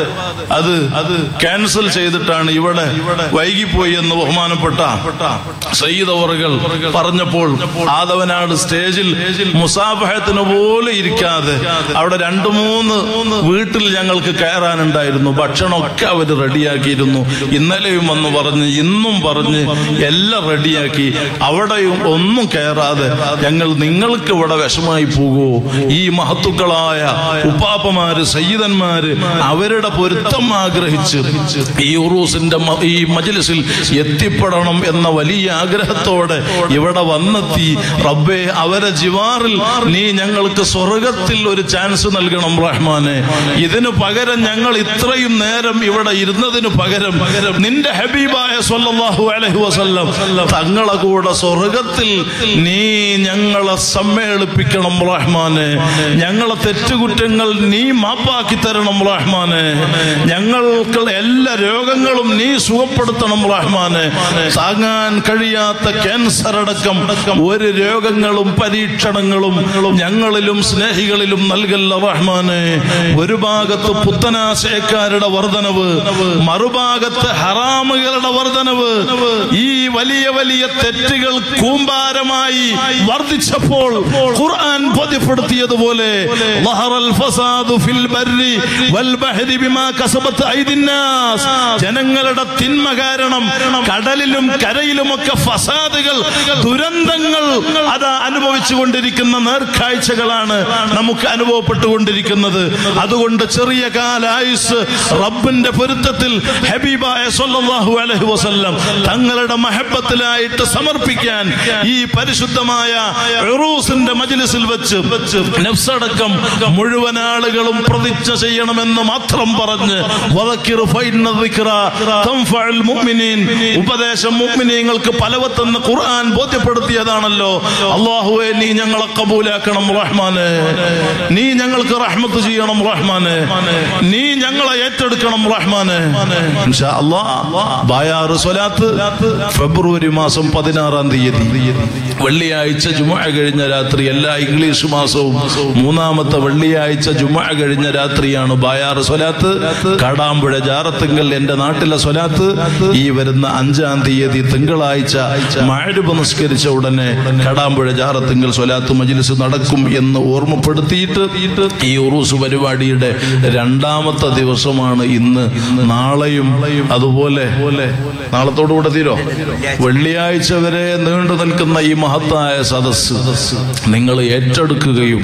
അത് അത് ക്യാൻസൽ ചെയ്തിട്ടാണ് ഇവിടെ വൈകിപ്പോയി എന്ന് ബഹുമാനപ്പെട്ട സയ്യിദ് അവറുകൾ പറഞ്ഞപ്പോൾ ആദവനാട് സ്റ്റേജിൽ മുസാഫഹത്തിന് പോലും ഇരിക്കാതെ അവിടെ രണ്ടു മൂന്ന് വീട്ടിൽ ഞങ്ങൾക്ക് കയറാനുണ്ടായിരുന്നു ഭക്ഷണമൊക്കെ അവർ റെഡിയാക്കിയിരുന്നു ഇന്നലെയും വന്ന് പറഞ്ഞ് ഇന്നും പറഞ്ഞ് എല്ലാം റെഡിയാക്കി അവിടെയും ഒന്നും കയറാതെ ഞങ്ങൾ നിങ്ങൾക്ക് ഇവിടെ വിഷമായി പോകുമോ ഈ മഹത്തുക്കളായ ഉപ്പാപ്പമാര് സയ്യിദന്മാര് അവരുടെ പൊരുത്തം ആഗ്രഹിച്ച് ഈ ഉറൂസിന്റെ മ- ഈ മജ്ലിസിൽ എത്തിപ്പെടണം എന്ന വലിയ ആഗ്രഹത്തോടെ ഇവിടെ വന്നെത്തി റബ്ബേ അവരെ ജിവാറിൽ നീ ഞങ്ങൾക്ക് സ്വർഗത്തിൽ ഒരു ചാൻസ് നൽകണം റഹ്മാനെ ഇതിനു പകരം ഞങ്ങൾ ഇത്രയും നേരം ഇവിടെ ഇരുന്നതിന് പകരം നിന്റെ ഹബീബായ സല്ലല്ലാഹു അലൈഹി വസല്ലം തങ്ങളെ കൂടെ സ്വർഗത്തിൽ നീ ഞങ്ങളെ സമ്മേളിപ്പിക്കണം റഹ്മാനെ ഞങ്ങളെ തെറ്റുകുറ്റങ്ങൾ നീ മാപ്പാക്കി തരണം റഹ്മാനെ ഞങ്ങൾക്ക് എല്ലാ രോഗങ്ങളും നീ സുഖപ്പെടുത്തണം റഹ്മാനെ താങ്ങാൻ കഴിയാത്ത ക്യാൻസർ അടക്കം ഒരു രോഗങ്ങളും പരീക്ഷണങ്ങളും ഞങ്ങളിലും സ്നേഹികളിലും നൽകല്ല റഹ്മാനെ ഒരു ഭാഗത്ത് പുത്തനാശയക്കാരുടെ വർധനവ് മറുഭാഗത്ത് ഹറാമുകളുടെ വർധനവ് ഈ വലിയ വലിയ തെറ്റുകൾ കൂമ്പാരമായി വർദ്ധിച്ചപ്പോൾ ഖുർആൻ ബോധ്യപ്പെടുത്തിയതുപോലെ ലഹറൽ ഫസാദു ഫിൽ ബർരി വൽ ബഹരി ബിമാ കസബത്ത് ഐദിന്നാസ് ജനങ്ങളുടെ തിന്മ കാരണം കടലിലും കരയിലുമൊക്കെ ഫസാദുകൾ ദുരന്തങ്ങൾ അത് അനുഭവിച്ചു കൊണ്ടിരിക്കുന്ന നേർക്കാഴ്ചകളാണ് നമുക്ക് അനുഭവപ്പെട്ടുകൊണ്ടിരിക്കുന്നത് അതുകൊണ്ട് ചെറിയ കാലായുസ് റബ്ബിന്റെ പൊരുത്തത്തിൽ ഹബീബായ സല്ലല്ലാഹു അലൈഹി വസല്ലം തങ്ങളുടെ മഹബത്തിലായിട്ട് സമർപ്പിക്കാൻ ഈ പരിശുദ്ധമായ ഉറൂസിന്റെ മജ്ലിസിൽ വെച്ച് നഫ്സടക്കം മുഴുവൻ ആളുകളും പ്രതിജ്ഞ ചെയ്യണമെന്ന് മാത്രം പറഞ്ഞ് വദക്കിർ ഫൈന്ന ദിക്റ തൻഫഉൽ മുഅ്മിനീൻ ഉപദേശം മുഅ്മിനീങ്ങൾക്ക് പലവത്തെന്ന് ഖുർആൻ ബോധ്യപ്പെടുത്തിയതാണല്ലോ അല്ലാഹുവേ നീ ഞങ്ങളെ കബൂലാക്കണം റഹ്മാനെ നീ ഞങ്ങൾക്ക് റഹ്മത്ത് ചെയ്യണം റഹ്മാനെ നീ ഞങ്ങളെ ഏറ്റെടുക്കണം റഹ്മാനെ ഇൻഷാ അല്ലാഹ് ബായാറ് സ്വലാത്ത് ഫെബ്രുവരി മാസം പതിനാറാം തീയതി വെള്ളിയാഴ്ച ജുമുഅ കഴിഞ്ഞ രാത്രി എല്ലാ ഇംഗ്ലീഷ് മാസവും മൂന്നാമത്തെ വെള്ളിയാഴ്ച ജുമുഅ കഴിഞ്ഞ രാത്രിയാണ് ബായാറ് സ്വലാത്ത് കാടാമ്പുഴ ജാറത്തിങ്കൽ എന്റെ നാട്ടിലെ സ്വലാത്ത് ഈ വരുന്ന അഞ്ചാം തീയതി തിങ്കളാഴ്ച മഴരുപ നിസ്കരിച്ച ഉടനെ കടാമ്പുഴ ജാറത്തിങ്കൽ സ്വലാത്ത് മജ്ലിസ് നടക്കും എന്ന് ഓർമ്മപ്പെടുത്തിയിട്ട് ഈ ഉറൂസ് പരിപാടിയുടെ രണ്ടാമത്തെ ദിവസമാണ് ഇന്ന് നാളെയും അതുപോലെ നാളത്തോടുകൂടെ തീരോ വെള്ളിയാഴ്ച വരെ നീണ്ടു നിൽക്കുന്ന ഈ മഹത്തായ സദസ്സ് നിങ്ങൾ ഏറ്റെടുക്കുകയും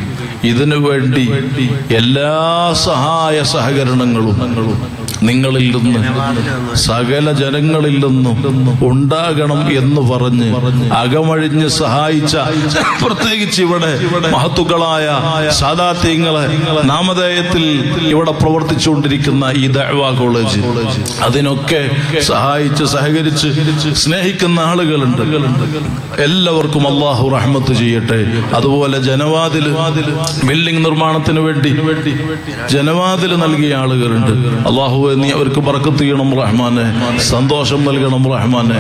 ഇതിനു വേണ്ടി എല്ലാ സഹായ സഹകരണങ്ങളും നിങ്ങളിൽ നിന്ന് സകല ജനങ്ങളിൽ നിന്നും ഉണ്ടാകണം എന്ന് പറഞ്ഞ് അകമഴിഞ്ഞ് സഹായിച്ച പ്രത്യേകിച്ച് ഇവിടെ മഹത്തുക്കളായ സാദാത്യങ്ങളെ നാമധേയത്തിൽ ഇവിടെ പ്രവർത്തിച്ചുകൊണ്ടിരിക്കുന്ന ഈ ദഅ്വാ കോളേജ് അതിനൊക്കെ സഹായിച്ച് സഹകരിച്ച് സ്നേഹിക്കുന്ന ആളുകളുണ്ട് എല്ലാവർക്കും അള്ളാഹു റഹ്മത്ത് ചെയ്യട്ടെ അതുപോലെ ജനവാതിൽ ബിൽഡിംഗ് നിർമ്മാണത്തിന് വേണ്ടി ജനവാതിൽ നൽകിയ ആളുകളുണ്ട് അള്ളാഹു നീ അവർക്ക് പറക്കത്ത് ചെയ്യണം റഹ്മാനെ സന്തോഷം നൽകണം റഹ്മാനെ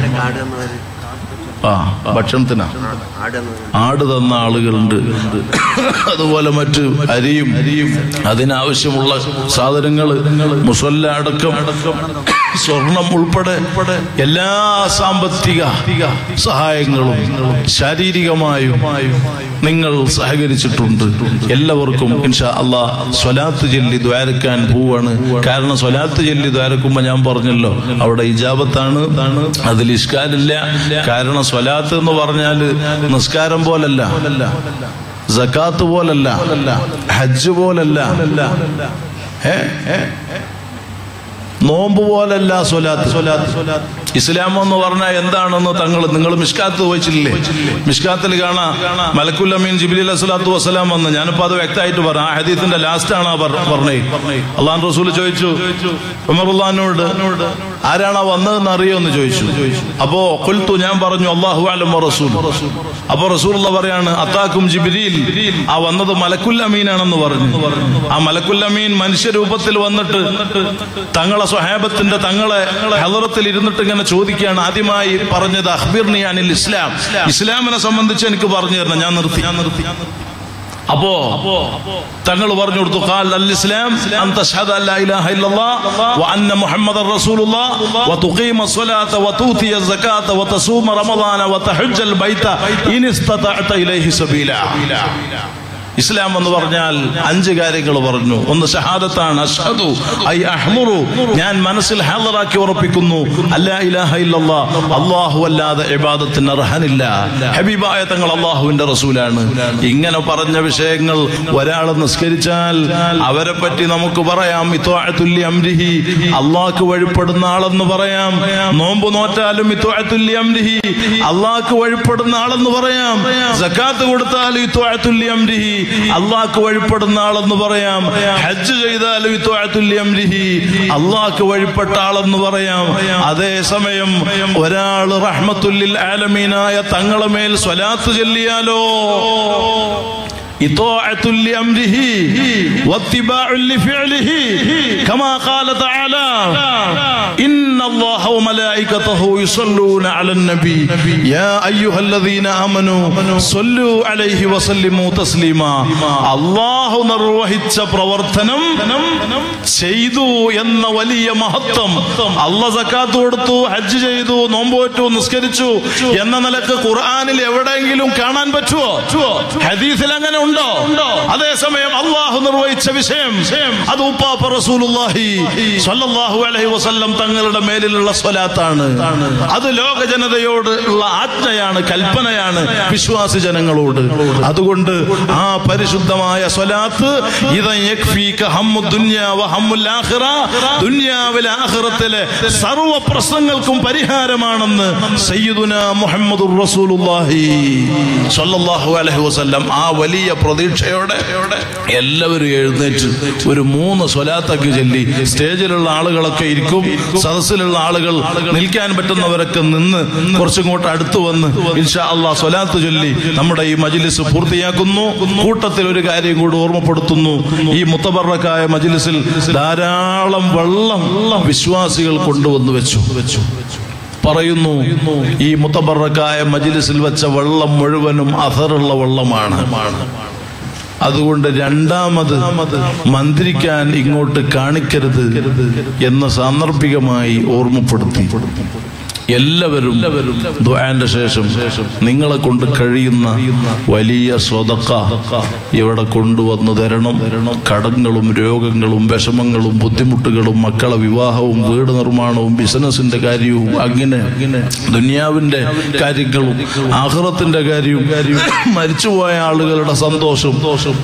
ആ ഭക്ഷണത്തിനാ ആട് തന്ന ആളുകളുണ്ട് അതുപോലെ മറ്റ് അരിയും അതിനാവശ്യമുള്ള സാധനങ്ങൾ മുസല്ല അടക്കം സ്വർണം ഉൾപ്പെടെ എല്ലാ സാമ്പത്തിക സഹായങ്ങളും ശാരീരികമായും നിങ്ങൾ സഹകരിച്ചിട്ടുണ്ട് എല്ലാവർക്കും ഇൻഷാ അള്ളാ സ്വലാത്ത് ചൊല്ലി ദ്വാരക്കാൻ പോവാണ് കാരണം സ്വലാത്ത് ചൊല്ലി ദ്വാരക്കുമ്പോ ഞാൻ പറഞ്ഞല്ലോ അവിടെ ഇജാബത്താണ് അതിൽ ഇഷ്കാലില്ല കാരണം സ്വലാത്ത് എന്ന് പറഞ്ഞാല് നിസ്കാരം പോലല്ല സക്കാത്ത് പോലല്ല ഹജ്ജ് പോലല്ല ഏ ഏ നോമ്പ് പോലല്ല സ്വലാത്ത് സ്വലാത്ത് ഇസ്ലാം എന്ന് പറഞ്ഞാൽ എന്താണെന്ന് തങ്ങൾ നിങ്ങൾ മിഷ്കാത്ത് വായിച്ചില്ലേ മിഷ്കാത്തിൽ കാണാ മലക്കുൽ അമീൻ ജിബിലി അസ്ലാത്തു വസ്സലാം വന്ന് ഞാനിപ്പോ അത് വ്യക്തമായിട്ട് പറഞ്ഞു ആ ഹദീത്തിന്റെ ലാസ്റ്റ് ആണ് പറഞ്ഞേ അള്ളാൻ റസൂൽ ചോദിച്ചു ഉമറുല്ലാനോട് ആരാണ് ആ വന്നതെന്ന് അറിയോന്ന് ചോദിച്ചു അപ്പോ കൊൽത്തു ഞാൻ പറഞ്ഞു അള്ളാഹു അലം റസൂൽ അപ്പൊ റസൂൽ പറയാണ് അത്താക്കും ജിബിരിയിൽ ആ വന്നത് മലക്കുൽ അമീനാണെന്ന് പറഞ്ഞു ആ മലക്കുൽ അമീൻ മനുഷ്യരൂപത്തിൽ വന്നിട്ട് തങ്ങളെ സ്വഹാബത്തിന്റെ തങ്ങളെ ഹലറത്തിൽ ഇരുന്നിട്ട് ഇങ്ങനെ ചോദിക്കുകയാണ് ആദ്യമായി പറഞ്ഞത് അഹ്ബിർനി അനിൽ ഇസ്ലാം ഇസ്ലാമിനെ സംബന്ധിച്ച് എനിക്ക് പറഞ്ഞു തരണം ഞാൻ നിർത്തി ഞാൻ നിർത്തി അപ്പോ തങ്ങൾ പറഞ്ഞു കൊടുത്തു ഖാൽ അൽ ഇസ്ലാം അൻ തശ്ഹദ അല്ലാ ഇലാഹ ഇല്ലല്ലാഹ് വ അന്ന മുഹമ്മദർ റസൂലുള്ളാഹ് വ തുഖീമ സ്വലാത്ത വ തൂതിയ സകാത്ത വ തസൂമ റമദാന വ തഹജ്ജൽ ബൈത ഇൻ ഇസ്തതഅത ഇലൈഹി സബീല ഇസ്ലാം എന്ന് പറഞ്ഞാൽ അഞ്ച് കാര്യങ്ങൾ പറഞ്ഞു ഒന്ന് ഷഹാദത്താണ് അഷ്ഹദു ഐ അഹ്മുറു ഞാൻ മനസ്സിൽ ഹാദറാക്കി ഉറപ്പിക്കുന്നു അല്ലാ ഇലാഹ ഇല്ലല്ലാ അല്ലാഹു അല്ലാതെ ഇബാദത്തിന് അർഹനില്ല ഹബീബായ തങ്ങൾ അള്ളാഹുവിന്റെ റസൂലാണ് ഇങ്ങനെ പറഞ്ഞ വിഷയങ്ങൾ ഒരാൾ നിസ്കരിച്ചാൽ അവരെ പറ്റി നമുക്ക് പറയാം ഇത്വാഅത്തുല്ലി അംരിഹി അള്ളാഹ്ക്ക് വഴിപ്പെടുന്ന ആളെന്ന് പറയാം നോമ്പ് നോറ്റാലും ഇത്വാഅത്തുല്ലി അംരിഹി അള്ളാഹ്ക്ക് വഴിപ്പെടുന്ന ആളെന്ന് പറയാം സക്കാത്ത് കൊടുത്താലും ഇത്വാഅത്തുല്ലി അംരിഹി അള്ളാഹ്ക്ക് വഴിപ്പെടുന്ന ആളെന്ന് പറയാം ഹജ്ജ് ചെയ്താലും ഇത്വാഅത്തുല്യംരിഹി അള്ളാഹ്ക്ക് വഴിപ്പെട്ട ആളെന്ന് പറയാം അതേസമയം ഒരാൾ റഹ്മത്തുല്ലിൽ ആലമീനായ തങ്ങളെ മേൽ സ്വലാത്ത് ചൊല്ലിയാലോ إطاعة لأمره واتباع لفعله كما قال تعالى إن الله وملائكته يصلون على النبي يا أيها الذين آمنوا صلوا عليه وسلموا تسليما الله നിർവഹിച്ച പ്രവർത്തനം ചെയ്തു എന്ന വലിയ മഹത്വം അല്ല സക്കാത്ത് കൊടുത്തു ഹജ്ജ് ചെയ്തു നോമ്പോറ്റു നിസ്കരിച്ചു എന്ന നിലക്ക് ഖുർആനിൽ എവിടെയെങ്കിലും കാണാൻ പറ്റുമോ ഹദീസിൽ അങ്ങനെ ഉണ്ടോ അതേസമയം അള്ളാഹു നിർവഹിച്ച വിഷയം അത് ഉപ്പാപ്പ റസൂലുള്ളാഹി സ്വല്ലല്ലാഹു അലൈഹി വസല്ലം തങ്ങളുടെ മേലിലുള്ള സ്വലാത്താണ് അത് ലോക ജനതയോട് ഉള്ള ആജ്ഞയാണ് കൽപ്പനയാണ് വിശ്വാസി ജനങ്ങളോട് അതുകൊണ്ട് ആ പരിശുദ്ധമായ സ്വലാത്ത് ഇതൻ യക്ഫീക ഹമ്മു ദുനിയ വ ഹമ്മുൽ ആഖിറ ദുനിയാവിലെ ആഖിറത്തിലെ സർവ്വ പ്രശ്നങ്ങൾക്കും പരിഹാരമാണെന്ന് സയ്യിദുന മുഹമ്മദുർ റസൂലുള്ളാഹി സ്വല്ലല്ലാഹു അലൈഹി വസല്ലം ആ വലിയ പ്രതീക്ഷയോടെ എല്ലാവരും എഴുന്നേറ്റ് ഒരു മൂന്ന് സ്വലാത്തൊക്കെ ചൊല്ലി സ്റ്റേജിലുള്ള ആളുകളൊക്കെ ഇരിക്കും സദസ്സിലുള്ള ആളുകൾ നിൽക്കാൻ പറ്റുന്നവരൊക്കെ നിന്ന് കുറച്ചിങ്ങോട്ട് അടുത്ത് വന്ന് ഇൻഷാ അള്ളാഹ് സ്വലാത്ത് ചൊല്ലി നമ്മുടെ ഈ മജിലിസ് പൂർത്തിയാക്കുന്നു കൂട്ടത്തിൽ ഒരു കാര്യം കൂടി ഓർമ്മപ്പെടുത്തുന്നു ഈ മുത്തബറക്കായ മജിലിസിൽ ധാരാളം വെള്ളം വിശ്വാസികൾ കൊണ്ടുവന്ന് വെച്ചു വെച്ചു പറയുന്നു ഈ മുത്തബറക്കായ മജിലിസിൽ വെച്ച വെള്ളം മുഴുവനും അഥറുള്ള വെള്ളമാണ് അതുകൊണ്ട് രണ്ടാമത് മന്ത്രിക്കാൻ ഇങ്ങോട്ട് കാണിക്കരുത് എന്ന് സാന്ദർഭികമായി ഓർമ്മപ്പെടുത്തി എല്ലാവരും ദുആന്റെ ശേഷം നിങ്ങളെ കൊണ്ട് കഴിയുന്ന വലിയ സ്വതക്ക ഇവിടെ കൊണ്ടുവന്നു തരണം കടങ്ങളും രോഗങ്ങളും വിഷമങ്ങളും ബുദ്ധിമുട്ടുകളും മക്കളെ വിവാഹവും വീട് നിർമ്മാണവും ബിസിനസിന്റെ കാര്യവും അങ്ങനെ ദുനിയാവിന്റെ കാര്യങ്ങളും ആഹ്റത്തിന്റെ കാര്യവും മരിച്ചുപോയ ആളുകളുടെ സന്തോഷം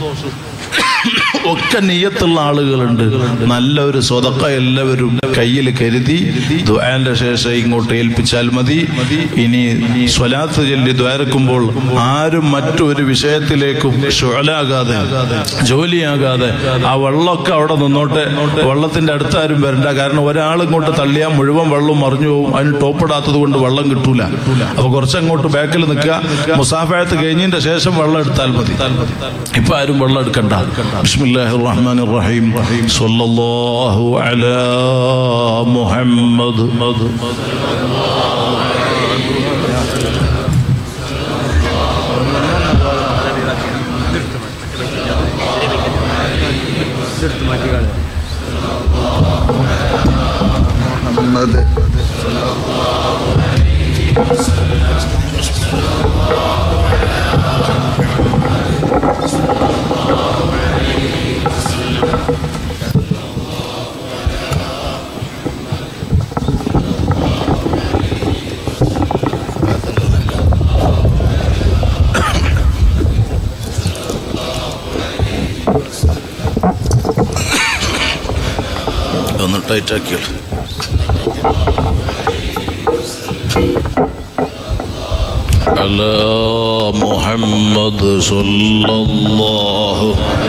ഒക്കെ നീയത്തുള്ള ആളുകളുണ്ട് നല്ല ഒരു സ്വതക്ക എല്ലാവരും കയ്യിൽ കരുതി ദ്വാന്റെ ശേഷം ഇങ്ങോട്ട് ഏൽപ്പിച്ചാൽ മതി ഇനി സ്വലാത്ത് ചൊല്ലി ദ്വാരക്കുമ്പോൾ ആരും മറ്റൊരു വിഷയത്തിലേക്കും ഷുഴലാകാതെ ജോലിയാകാതെ ആ വെള്ളമൊക്കെ അവിടെ നിന്നോട്ടെ വെള്ളത്തിന്റെ അടുത്താരും വരണ്ട കാരണം ഒരാൾ ഇങ്ങോട്ട് തള്ളിയാൽ മുഴുവൻ വെള്ളം മറിഞ്ഞു പോകും അതിന് ടോപ്പിടാത്തത് കൊണ്ട് വെള്ളം കിട്ടൂല അപ്പൊ കുറച്ചങ്ങോട്ട് ബാക്കിൽ നിൽക്കുക മുസാഫയത്ത് കഴിഞ്ഞതിന്റെ ശേഷം വെള്ളം എടുത്താൽ മതി ഇപ്പൊ ആരും വെള്ളം എടുക്കണ്ട ബിസ്മില്ലാഹി റഹ്മാൻ റഹീം സല്ലല്ലാഹു അലാ മുഹമ്മദ് മുഹമ്മദ് ഒന്ന് ടൈറ്റ് ആക്കിയോളൂ على محمد صلى الله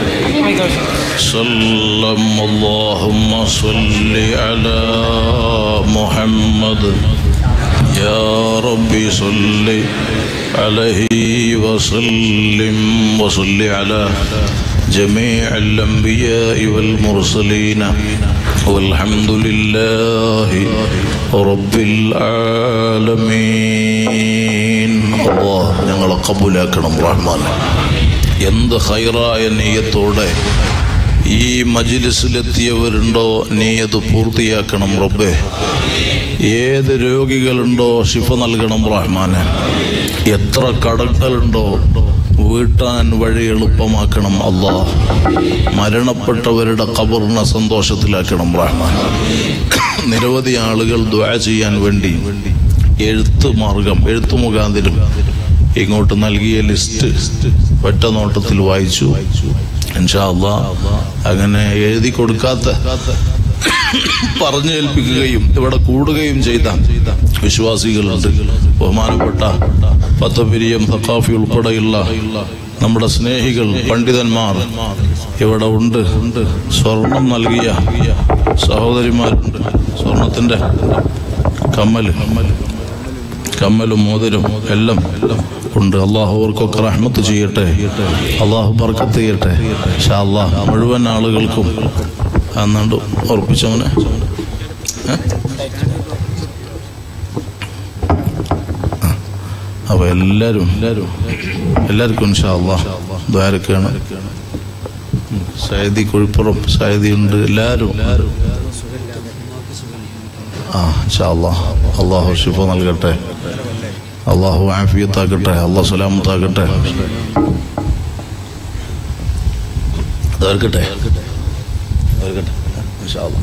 سلم اللهم صل على محمد يا ربي صل عليه وسلم وصل على جميع الأنبياء والمرسلين والحمد لله رب العالمين الله ഞങ്ങളെ കബൂലാക്കണം റഹ്മാൻ എന്ത് ഹൈറായ നെയ്യത്തോടെ ഈ മജിലിസിലെത്തിയവരുണ്ടോ നീ അത് പൂർത്തിയാക്കണം റബ്ബേ ഏത് രോഗികളുണ്ടോ ശിഫ നൽകണം റഹ്മാനെ എത്ര കടങ്ങളുണ്ടോ വീട്ടാൻ വഴി എളുപ്പമാക്കണം അല്ലാ മരണപ്പെട്ടവരുടെ കബറിനെ സന്തോഷത്തിലാക്കണം റഹ്മാൻ നിരവധി ആളുകൾ ദ്വാ ചെയ്യാൻ വേണ്ടി എഴുത്ത് മാർഗം എഴുത്തു മുഖാന്തിരം ഇങ്ങോട്ട് നൽകിയ ലിസ്റ്റ് ഒറ്റ നോട്ടത്തിൽ വായിച്ചു ഇൻഷാ അല്ലാ അങ്ങനെ എഴുതി കൊടുക്കാത്ത പറഞ്ഞേൽപ്പിക്കുകയും ഇവിടെ കൂടുകയും ചെയ്ത വിശ്വാസികളുണ്ട് ബഹുമാനപ്പെട്ട പത്തപിരിയം സഖാഫി ഉൾപ്പെടെയുള്ള നമ്മുടെ സ്നേഹികൾ പണ്ഡിതന്മാർ ഇവിടെ ഉണ്ട് സ്വർണം നൽകിയ സഹോദരിമാരുണ്ട് സ്വർണത്തിന്റെ കമ്മല് കമ്മലും മോതിരും എല്ലാം ഉണ്ട് അള്ളാഹു അവർക്കൊക്കെ റഹ്മത്ത് ചെയ്യട്ടെ അള്ളാഹു ബർക്കത്ത് ചെയ്യട്ടെ ഷാ അള്ളാഹ് മുഴുവൻ ആളുകൾക്കും അന്നാണ്ട് ഉറപ്പിച്ചവനെ ഏ? ആ. അപ്പൊ എല്ലാരും എല്ലാരും എല്ലാവർക്കും ഇൻഷാ അള്ളാഹ് ദ്വാരക്കാണ് സൈദി കുഴിപ്പുറം സൈദി ഉണ്ട് എല്ലാരും ആ ഇൻഷാ അള്ളാഹ് അള്ളാഹു ഷിഫ നൽകട്ടെ അള്ളാഹു ആഫിയത്താക്കട്ടെ അള്ളാഹു സലാമത്താക്കട്ടെ തീർക്കട്ടെ തീർക്കട്ടെ ഇൻഷാ അള്ളാഹ്.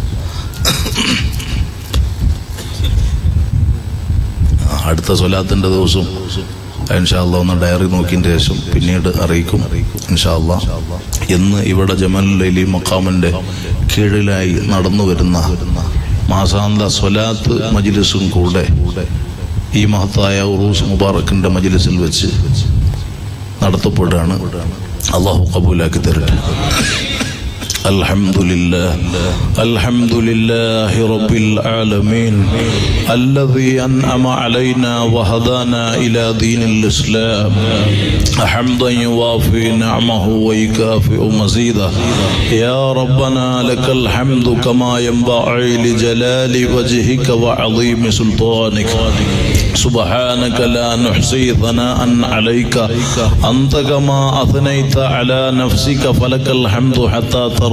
ആ, അടുത്ത സ്വലാത്തിന്റെ ദിവസം ഇൻഷാല്ല ഒന്ന് ഡയറി നോക്കിയതിന്റെ ശേഷം പിന്നീട് അറിയിക്കും ഇൻഷാല്ല ഇന്ന് ഇവിടെ ജമലി മക്കാമിന്റെ കീഴിലായി നടന്നു വരുന്ന മാസാന്ത സ്വലാത്ത് മജിലിസും കൂടെ ഈ മഹത്തായ ഉറൂസ് മുബാറക്കിന്റെ മജിലിസിൽ വെച്ച് നടത്തപ്പെടുകയാണ് അള്ളാഹു കബൂലാക്കി തരട്ടെ الحمد لله الحمد لله رب العالمين الذي أنعم علينا وهدانا إلى دين الإسلام حمدا يوافي نعمه ويكافئ مزيدا يا ربنا لك الحمد كما ينبغي لجلال وجهك وعظيم سلطانك سبحانك لا نحصي ثناء عليك أنت كما أثنيت على نفسك فلك الحمد حتى ترضى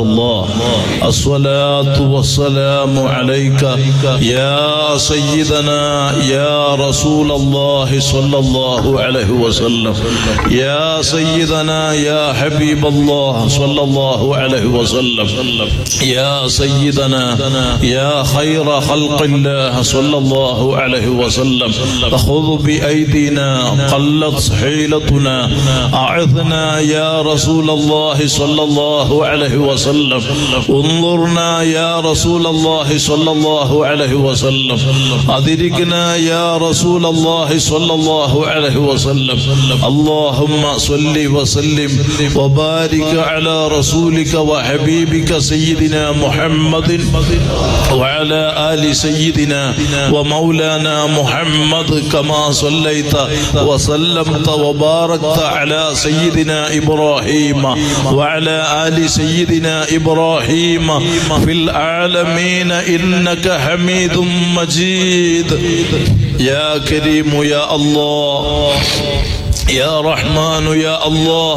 الصلاة والسلام عليك يا سيدنا يا رسول الله صلى الله عليه وسلم يا سيدنا يا حبيب الله صلى الله عليه وسلم يا سيدنا يا خير خلق الله صلى الله عليه وسلم خذ بأيدينا قلت حيلتنا أعثنا يا رسول الله صلى الله عليه وسلم انظرنا يا رسول الله صلى الله عليه وسلم أدركنا يا رسول الله صلى الله عليه وسلم اللهم صل وسلم وبارك على رسولك وحبيبك سيدنا محمد وعلى آل سيدنا ومولانا محمد كما صليت وسلمت وباركت على سيدنا إبراهيم وعلى آل سيدنا إبراهيم في العالمين إنك حميد مجيد يا كريم يا الله يا رحمن يا الله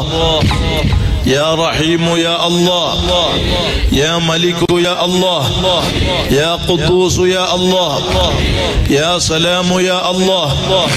يا رحيم يا الله يا ملك يا الله يا قدوس يا الله يا سلام يا الله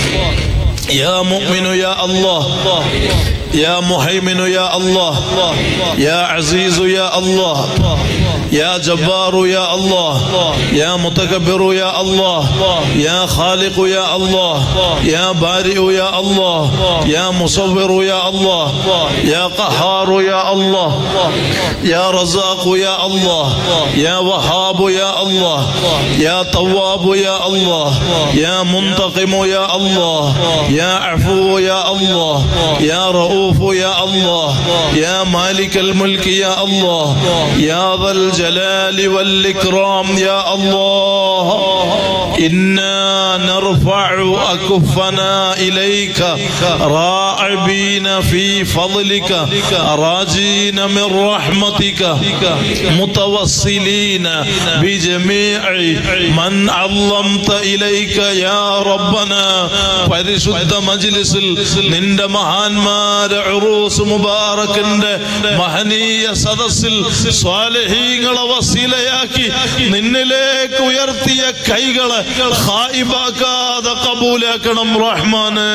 يا مؤمن يا الله يا مهيمن يا الله يا عزيز يا الله يا جبار يا الله يا متكبر يا الله يا خالق يا الله يا بارئ يا الله يا مصور يا الله يا قهار يا الله يا رزاق يا الله يا وهاب يا الله يا تواب يا الله يا منتقم يا الله يا عفو يا الله يا رؤوف يا الله يا مالك الملك يا الله يا ذا الجلال والإكرام يا الله إنا نرفع أكفنا إليك راعبين في فضلك راجين من رحمتك متوصلين بجميع من علمت إليك يا ربنا പരിശുദ്ധ മജ്ലിസിൽ നിന്റെ മഹാന്മാരെ ഉറൂസ് മുബാറക്കിന്റെ മഹനീയ സദസ്സിൽ സ്വാലഹീങ്ങളെ വസീലയാക്കി നിന്നിലേക്ക് ഉയർത്തിയ കൈകളെ ഹായിബാക്കാതെ കബൂലാക്കണം റഹ്മാന്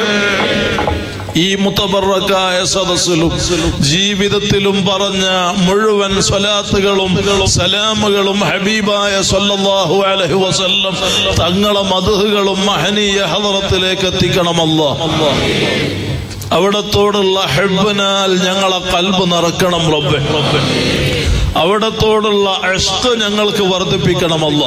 ഈ മുത്തബറക്കായ സദസ്സിലും ജീവിതത്തിലും പറഞ്ഞ മുഴുവൻ സ്വലാത്തുകളും സലാമുകളും ഹബീബായ സല്ലല്ലാഹു അലൈഹി വസല്ലം തങ്ങളെ മധുഹുകളും മഹനീയ ഹദറത്തിലേക്ക് എത്തിക്കണമല്ലോ അവിടത്തോടുള്ള ഹെബിനാൽ ഞങ്ങളെ കൽബ് നിറക്കണം റബ്ബെ അവിടത്തോടുള്ള അഷ്ക ഞങ്ങൾക്ക് വർദ്ധിപ്പിക്കണമല്ലോ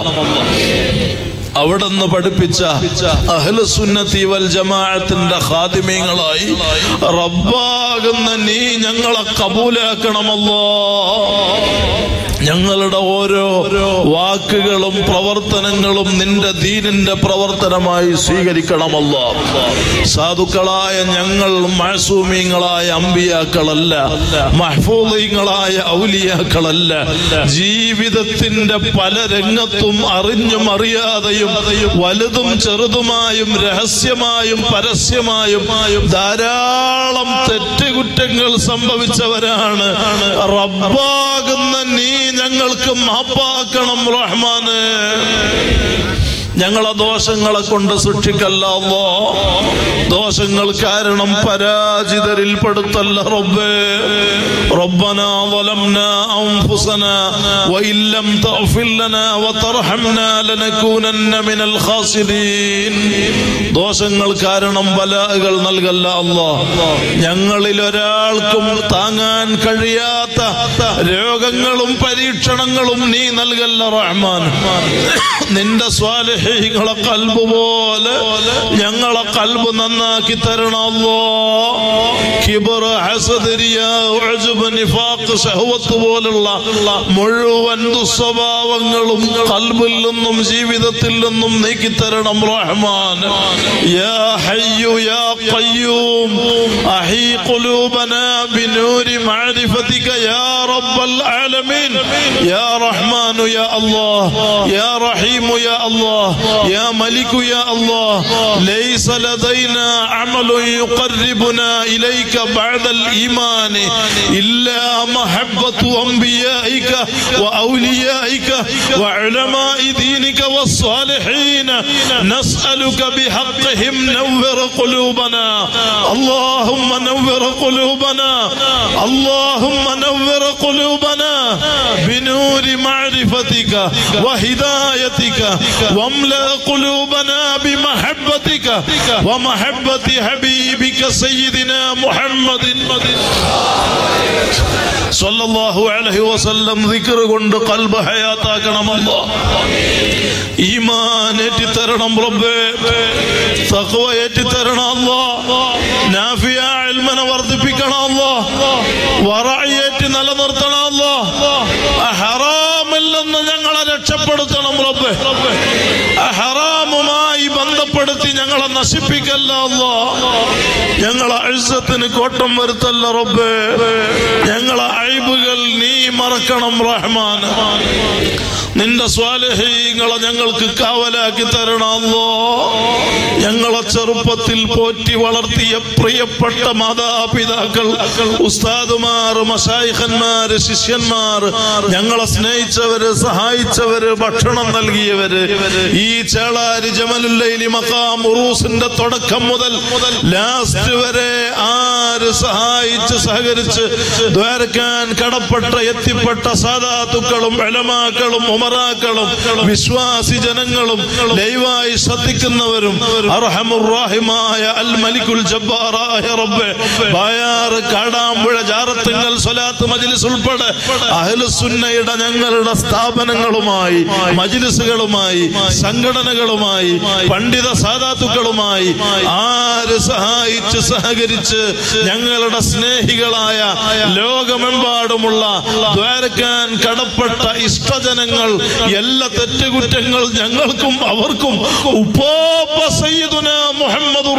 അവിടുന്ന് പഠിപ്പിച്ച അഹ്ലുസുന്നത്തി വൽ ജമാഅത്തിന്റെ ഖാദിമീങ്ങളായി റബ്ബാകുന്ന നീ ഞങ്ങളെ കബൂലാക്കണമല്ലോ ഞങ്ങളുടെ ഓരോ വാക്കുകളും പ്രവർത്തനങ്ങളും നിന്റെ ദീനിന്റെ പ്രവർത്തനമായി സ്വീകരിക്കണമല്ലോ സാധുക്കളായ ഞങ്ങൾ മഴസൂമീങ്ങളായ അമ്പിയാക്കളല്ല മഹ്ഫൂദീങ്ങളായ ഔലിയാക്കളല്ല ജീവിതത്തിന്റെ പല രംഗത്തും അറിഞ്ഞും അറിയാതെയും വലുതും ചെറുതുമായും രഹസ്യമായും പരസ്യമായും ധാരാളം തെറ്റുകുറ്റങ്ങൾ സംഭവിച്ചവരാണ് റബ്ബാകുന്ന നീ ഞങ്ങൾക്ക് മാപ്പാക്കണം റഹ്മാന് ഞങ്ങളെ ദോഷങ്ങളെ കൊണ്ട് സൂക്ഷിക്കല്ലോ ദോഷങ്ങൾ കാരണം പരാജിതരിൽ പെടുത്തല്ല റബ്ബേ ربنا ظلمنا أنفسنا وإن لم تغفر لنا وترحمنا لنكونن من الخاسرين ദോഷങ്ങൾ കാരണം ബലാകൾ നൽകല്ല അല്ലോ ഞങ്ങളിൽ ഒരാൾക്കും താങ്ങാൻ കഴിയാത്ത രോഗങ്ങളും പരീക്ഷണങ്ങളും നീ നൽകല്ല റഹ്മാൻ നിന്റെ സ്വാലഹീങ്ങളെ കൽബ് പോലെ ഞങ്ങളെ കൽബ് നന്നാക്കി തരണമല്ലോ കിബർ ഹസദരിയ ഉഅ്ജബ് നിഫാഖ് ശഹവത്ത് പോലുള്ള മുഴുവൻ ദുസ്വഭാവങ്ങളും കൽബിൽ നിന്നും ജീവിതത്തിൽ നിന്നും നീക്കി തരണം റഹ്മാൻ യാ ഹയ്യു യാ ഖയ്യൂം അഹി ഖുലൂബനാ ബിനൂരി മഅരിഫതിക യാ റബ്ബൽ ആലമീൻ യാ റഹ്മാൻ യാ അല്ലാഹ് യാ റഹീം യാ അല്ലാഹ് യാ മലിക് യാ അല്ലാഹ് ലൈസ ലദൈനാ അമലുൻ യുഖർരിബുനാ ഇലൈക ബഅദൽ ഈമാൻ ഇല്ലാ മഹബ്ബത്തു അംബിയായിക وأوليائك وعلماء دينك والصالحين نسألك بحقهم نور قلوبنا اللهم نور قلوبنا اللهم نور قلوبنا بنور معرفتك وهدايتك واملأ قلوبنا بمحبتك ومحبة حبيبك سيدنا محمد സല്ലല്ലാഹു അലൈഹി വസല്ലം ദിക്ർ കൊണ്ട് കൽബ് ഹയാത്താക്കണമല്ലോ ഈമാൻ ഏറ്റി തരണം റബ്ബേ തഖ്വ ഏറ്റി തരണം അല്ലാ നാഫിയ ഇൽമനെ വർദ്ധിപ്പിക്കണം അല്ലാ വറഅ് ഏറ്റി നിലനിർത്തണം അല്ലാ ഹറാമിൽ നിന്ന് ഞങ്ങളെ രക്ഷപ്പെടുത്തണം റബ്ബേ ഹറാമുമായി ബന്ധപ്പെടുത്തി ഞങ്ങളെ നശിപ്പിക്കല്ല അല്ലാ ഞങ്ങളെ അഴുസത്തിന് കോട്ടം വരുത്തല്ല റബ്ബേ ഞങ്ങളെ അഴിബുകൾ നീ മറക്കണം റഹ്മാൻ നിന്റെ സ്വാലഹീങ്ങളെ ഞങ്ങൾക്ക് കാവലാക്കി തരണമല്ലോ ഞങ്ങൾ ഞങ്ങളെ ചെറുപ്പത്തിൽ പോറ്റി വളർത്തിയ പ്രിയപ്പെട്ട മാതാപിതാക്കൾ ഉസ്താദുമാർ മഷായിഖന്മാര് ശിഷ്യന്മാർ ഞങ്ങളെ സ്നേഹിച്ചവര് സഹായിച്ചവര് ഭക്ഷണം നൽകിയവര് ഈ ചേളാരി ജമലുല്ലൈലി മക്കാം ഉറൂസിന്റെ തുടക്കം മുതൽ ലാസ്റ്റ് വരെ ആര് സഹായിച്ച് സഹകരിച്ച് ദ്വാരക്കാൻ കടപ്പെട്ട എത്തിപ്പെട്ട സാധാത്തുക്കളും എലമാക്കളും ഉമറാക്കളും വിശ്വാസി ജനങ്ങളും ലൈവായി ശ്രദ്ധിക്കുന്നവരും അർഹമുറാഹിമായ അൽ മലിക്കുൽ ജബ്ബാറായ റബ്ബെ ബായാറ് കാടാമ്പുഴ ജാറത്തുങ്ങൽ സ്വലാത്ത് മജ്ലിസ് ഉൾപ്പെടെ അഹ്ലുസുന്നയുടെ ഞങ്ങളുടെ സ്ഥാപനങ്ങളുമായി മജ്ലിസുകളുമായി സംഘടനകളുമായി പണ്ഡിത സാധാത്തുക്കളുമായി ആര് സഹായിച്ച് സഹകരിച്ച് ഞങ്ങളുടെ സ്നേഹികളായ ലോകമെമ്പാടുമുള്ള ദ്വാരക്കാൻ കടപ്പെട്ട ഇഷ്ടജനങ്ങൾ എല്ലാ തെറ്റുകുറ്റങ്ങൾ ഞങ്ങൾക്കും അവർക്കും ഉപ്പോപ്പ സയ്യിദുന മുഹമ്മദുർ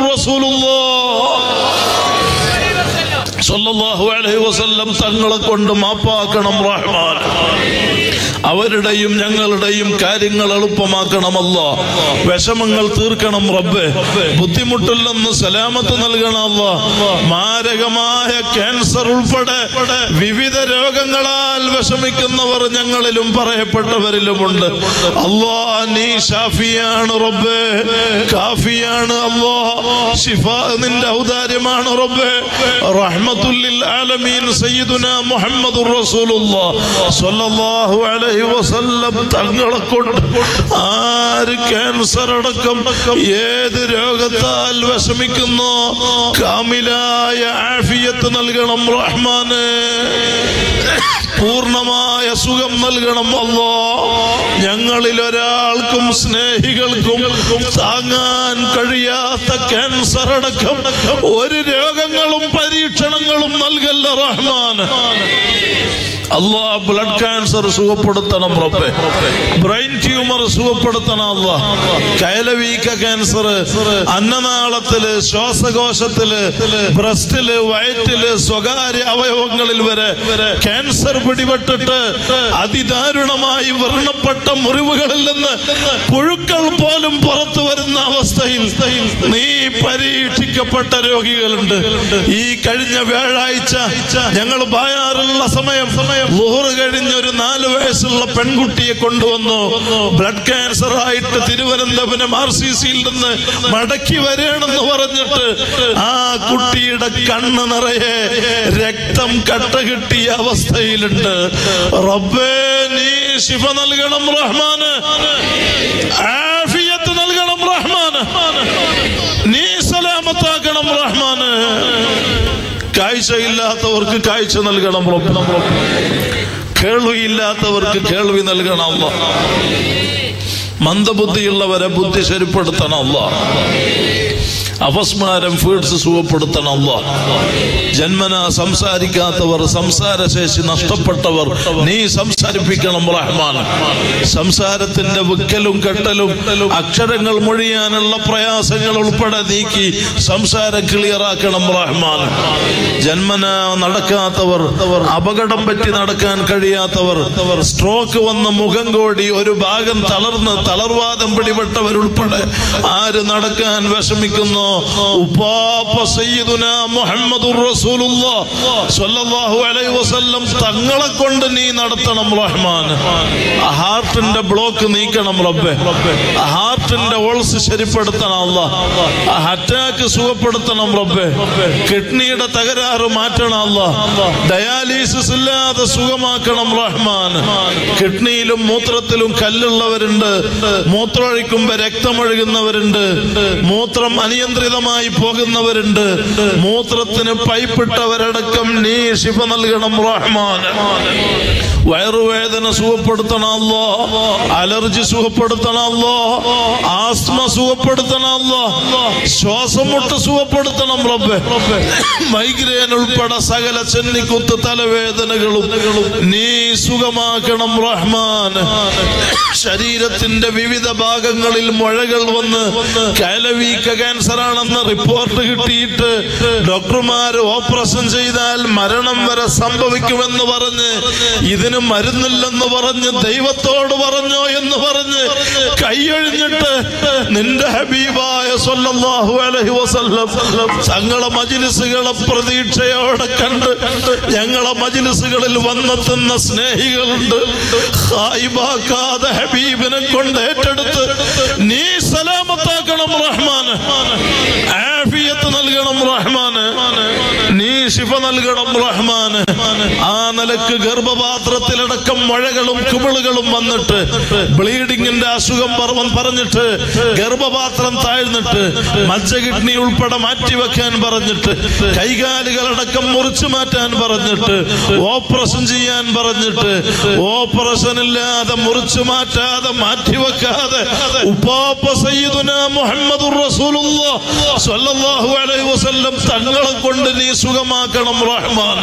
റസൂലുള്ളാഹ് സല്ലല്ലാഹു അലൈഹി വസല്ലം തങ്ങളെ കൊണ്ട് മാപ്പാക്കണം റഹ്മാൻ അവരുടെയും ഞങ്ങളുടെയും കാര്യങ്ങൾ എളുപ്പമാക്കണമല്ല വിഷമങ്ങൾ തീർക്കണം റബ്ബെ ബുദ്ധിമുട്ടില്ലെന്ന് സലാമത്ത് നൽകണമല്ല മാരകമായ ക്യാൻസർ ഉൾപ്പെടെ വിവിധ രോഗങ്ങളാൽ വിഷമിക്കുന്നവർ ഞങ്ങളിലും പറയപ്പെട്ടവരിലുമുണ്ട് അല്ലാ നീ ഷാഫിയാണ് റബ്ബെ കാഫിയാണ് അല്ലാ ഷിഫ നിന്റെ ഔദാര്യമാണ് റബ്ബെ റഹ്മത്തുല്ലിൽ ആലമീൻ സയ്യിദുന മുഹമ്മദുർ റസൂലുള്ളാഹ് സ്വല്ലല്ലാഹു അലൈഹി വസല്ലം തങ്ങളെ കൊണ്ട് ആര് ക്യാൻസർ അടക്കം ഏത് രോഗത്താൽ വിഷമിക്കുന്നു കാമിലായ ആഫിയത്ത് നൽകണം റഹ്മാനെ പൂർണ്ണമായ സുഖം നൽകണം അല്ലോ ഞങ്ങളിൽ ഒരാൾക്കും സ്നേഹികൾക്കും താങ്ങാൻ കഴിയാത്ത ക്യാൻസർ അടക്കം ഒരു രോഗങ്ങളും പരീക്ഷണങ്ങളും നൽകല്ല റഹ്മാൻ അല്ലാ ബ്ലഡ് ക്യാൻസർ സുഖപ്പെടുത്തണം റബ്ബെ ബ്രെയിൻ ട്യൂമർ സുഖപ്പെടുത്തണം അല്ലാ കയലവീക്ക ക്യാൻസർ അന്നനാളത്തില് ശ്വാസകോശത്തില് ബ്രസ്റ്റില് വയറ്റില് സ്വകാര്യ അവയവങ്ങളിൽ വരെ ക്യാൻസർ പിടിപെട്ടിട്ട് അതിദാരുണമായി വർണ്ണപ്പെട്ട മുറിവുകളിൽ നിന്ന് പുഴുക്കൾ പോലും പുറത്തു വരുന്ന അവസ്ഥയിൽ നീ പരീക്ഷിക്കപ്പെട്ട രോഗികളുണ്ട് ഈ കഴിഞ്ഞ വ്യാഴാഴ്ച ഞങ്ങൾ ബായാറുള്ള സമയം സമയം ലുഹർ കഴിഞ്ഞ ഒരു നാല് വയസ്സുള്ള പെൺകുട്ടിയെ കൊണ്ടുവന്നു ബ്ലഡ് ക്യാൻസർ ആയിട്ട് തിരുവനന്തപുരം ആർ സി സിയിൽ നിന്ന് മടക്കി വരണമെന്ന് പറഞ്ഞിട്ട് ആ കുട്ടിയുടെ കണ്ണ് നിറയെ രക്തം കട്ട കിട്ടിയ അവസ്ഥയിലുണ്ട് റബ്ബേ നീ ശിഫ നൽകണം റഹ്മാന് ആഫിയത്ത് നൽകണം റഹ്മാന് നീ സലാമത്താക്കണം റഹ്മാന് കാഴ്ചയില്ലാത്തവർക്ക് കാഴ്ച നൽകണം റബ്ബ് കേൾവിയില്ലാത്തവർക്ക് കേൾവി നൽകണം അല്ലാ. മന്ദബുദ്ധിയുള്ളവരെ ബുദ്ധി ശരിപ്പെടുത്തണം അല്ലാ. അപസ്മാരം ഫീഡ്സ് സുഖപ്പെടുത്തണം അല്ലാ. ജന്മന സംസാരിക്കാത്തവർ സംസാരശേഷി നഷ്ടപ്പെട്ടവർ നീ സംസാരിപ്പിക്കണം റഹ്മാൻ സംസാരത്തിന്റെ വിക്കലും കെട്ടലും അക്ഷരങ്ങൾ മൊഴിയാനുള്ള പ്രയാസങ്ങൾ ഉൾപ്പെടെ നീക്കി സംസാരം ക്ലിയറാക്കണം റഹ്മാൻ ജന്മന നടക്കാത്തവർ അപകടം പറ്റി നടക്കാൻ കഴിയാത്തവർ സ്ട്രോക്ക് വന്ന് മുഖം കോടി ഒരു ഭാഗം തളർന്ന് തളർവാദം പിടിപെട്ടവരുൾപ്പെടെ ആര് നടക്കാൻ വിഷമിക്കുന്നു ഉപ്പാപ്പ സയ്യിദുന മുഹമ്മദുർ റസൂലുള്ളാഹ് സ്വല്ലല്ലാഹു അലൈഹി വസല്ലം തങ്ങളെ കൊണ്ട് നീ നടത്തണം റഹ്മാൻ ഹാർട്ടിന്റെ ബ്ലോക്ക് നീക്കണം റബ്ബെ ഹാർട്ടിന്റെ ഓൾസ് ശരിപ്പെടുത്തണം അല്ലാ അറ്റാക്ക് സുഖപ്പെടുത്തണം റബ്ബെ കിഡ്നിയുടെ തകരാറ് മാറ്റണം അല്ലാ ഡയാലിസിസ് ഇല്ലാതെ സുഖമാക്കണം റഹ്മാൻ കിഡ്നിയിലും മൂത്രത്തിലും കല്ലുള്ളവരുണ്ട് മൂത്രമൊഴിക്കുമ്പോ രക്തമൊഴുകുന്നവരുണ്ട് മൂത്രം അനിയന്ത്രിതമായി പോകുന്നവരുണ്ട് മൂത്രത്തിന് പൈപ്പിട്ടവരടക്കം നീ ശിഫ നൽകണം റഹ്മാൻ വയറുവേദന സുഖപ്പെടുത്തണമല്ലോ അലർജി സുഖപ്പെടുത്തണമല്ലോ ആസ്മ സുഖപ്പെടുത്തണമല്ലോ ശ്വാസം മുട്ട് സുഖപ്പെടുത്തണം റബ്ബെ മൈഗ്രെയിൻ ഉൾപ്പെടെ സകല ചെന്നിക്കുത്ത് തലവേദനകളും നീ സുഖമാക്കണം റഹ്മാൻ ശരീരത്തിന്റെ വിവിധ ഭാഗങ്ങളിൽ മുഴകൾ വന്ന് കലവീക്ക ക്യാൻസർ ആണെന്ന് റിപ്പോർട്ട് കിട്ടിയിട്ട് ഡോക്ടർമാർ ഓപ്പറേഷൻ ചെയ്താൽ മരണം വരെ സംഭവിക്കുമെന്ന് പറഞ്ഞ് ഇതിന് ഇതിന് മരുന്നില്ലെന്ന് പറഞ്ഞ് ദൈവത്തോട് പറഞ്ഞോ എന്ന് പറഞ്ഞ് കൈയൊഴിഞ്ഞിട്ട് നിന്റെ ഹബീബായ സ്വല്ലല്ലാഹു അലൈഹി വസല്ലം തങ്ങളെ മജിലിസുകളെ പ്രതീക്ഷയോടെ കണ്ട് ഞങ്ങളെ മജിലിസുകളിൽ വന്നെത്തുന്ന സ്നേഹികളുണ്ട് ഹായിബാക്കാതെ ഹബീബിനെ കൊണ്ട് ഏറ്റെടുത്ത് നീ സലാമത്താക്കണം റഹ്മാൻ ആഫിയത്ത് നൽകണം റഹ്മാൻ നീ ശിഫ നൽകണം റഹ്മാൻ ആ നിലക്ക് ഗർഭപാത്രത്തിലടക്കം മഴകളും കുമിളുകളും വന്നിട്ട് ബ്ലീഡിങ്ങിന്റെ അസുഖം പറവൻ പറഞ്ഞിട്ട് ഗർഭപാത്രം താഴ്ന്നിട്ട് മജ്ജ കിഡ്നി ഉൾപ്പെടെ മാറ്റിവെക്കാൻ പറഞ്ഞിട്ട് കൈകാലുകളടക്കം മുറിച്ചു മാറ്റാൻ പറഞ്ഞിട്ട് ഓപ്പറേഷൻ ചെയ്യാൻ പറഞ്ഞിട്ട് ഓപ്പറേഷൻ ഇല്ലാതെ മുറിച്ചു മാറ്റാതെ മാറ്റിവെക്കാതെ ഉപ്പാപ്പ സയ്യിദുന മുഹമ്മദുർ റസൂലുള്ളാഹ് സ്വല്ലല്ലാഹു അലൈഹി വസല്ലം തങ്ങളെ കൊണ്ട് നീ സുഖമാക്കണം റഹ്മാൻ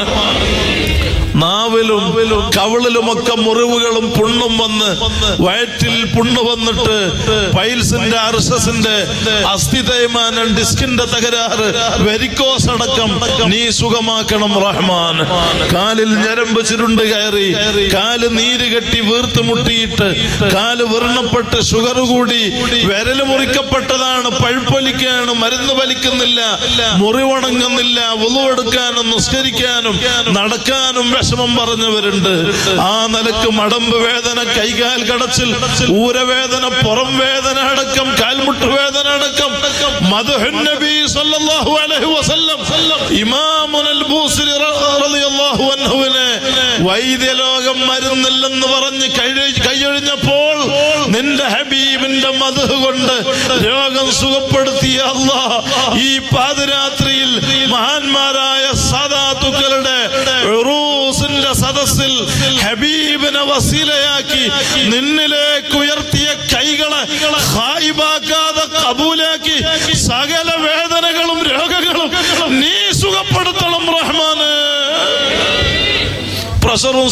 നാവിലും കവിളിലുമൊക്കെ മുറിവുകളും പുണ്ണും വന്ന് വയറ്റിൽ പുണ്ണ് വന്നിട്ട് പൈൽസിന്റെ അർസസിന്റെ അസ്ഥി തേയ്മാനം ഡിസ്കിന്റെ തകരാറ് വെരിക്കോസ് അടക്കം നീ സുഖമാക്കണം റഹ്മാൻ കാലിൽ ഞരമ്പ് ചുരുണ്ട് കയറി കാല് നീര് കെട്ടി വീർത്ത് മുട്ടിയിട്ട് കാല് വെറുണപ്പെട്ട് ഷുഗർ കൂടി വിരല് മുറിക്കപ്പെട്ടതാണ് പഴുപ്പൊലിക്കാണ് മരുന്ന് വലിക്കുന്നില്ല മുറിവണങ്ങുന്നില്ല ഉളുവെടുക്കാനും നിസ്കരിക്കാനും നടക്കാനും വിഷമം പറഞ്ഞവരുണ്ട് ആ നിലക്ക് മടമ്പ് വേദന കൈകാൽ കടച്ചിൽ ഊരവേദന പുറം വേദന അടക്കം കാൽമുട്ട് വേദന അടക്കം മധുഹൻ നബി സല്ലല്ലാഹു അലൈഹി വസല്ലം ഇമാമുൽ ബൂസിരി റളിയല്ലാഹു അൻഹുവിനെ വൈദ്യലോകം മരുന്നില്ലെന്ന് പറഞ്ഞ് കഴി- കൈയൊഴിഞ്ഞപ്പോൾ നിന്റെ ഹബീബിന്റെ മധു കൊണ്ട് രോഗം സുഖപ്പെടുത്തിയ അല്ലാ ഈ പാതിരാത്രിയിൽ മഹാന്മാരായ സാദാത്തുക്കളുടെ ഉറൂസിന്റെ സദസ്സിൽ ഹബീബിനെ വസീലയാക്കി നിന്നിലേക്ക് ഉയർത്തിയ കൈകളെ ഹായിബാക്കാതെ കബൂലാക്കി സകല വേദനകളും രോഗങ്ങളും നീ സുഖപ്പെടുത്തണം റഹ്മാന് പ്രഷറും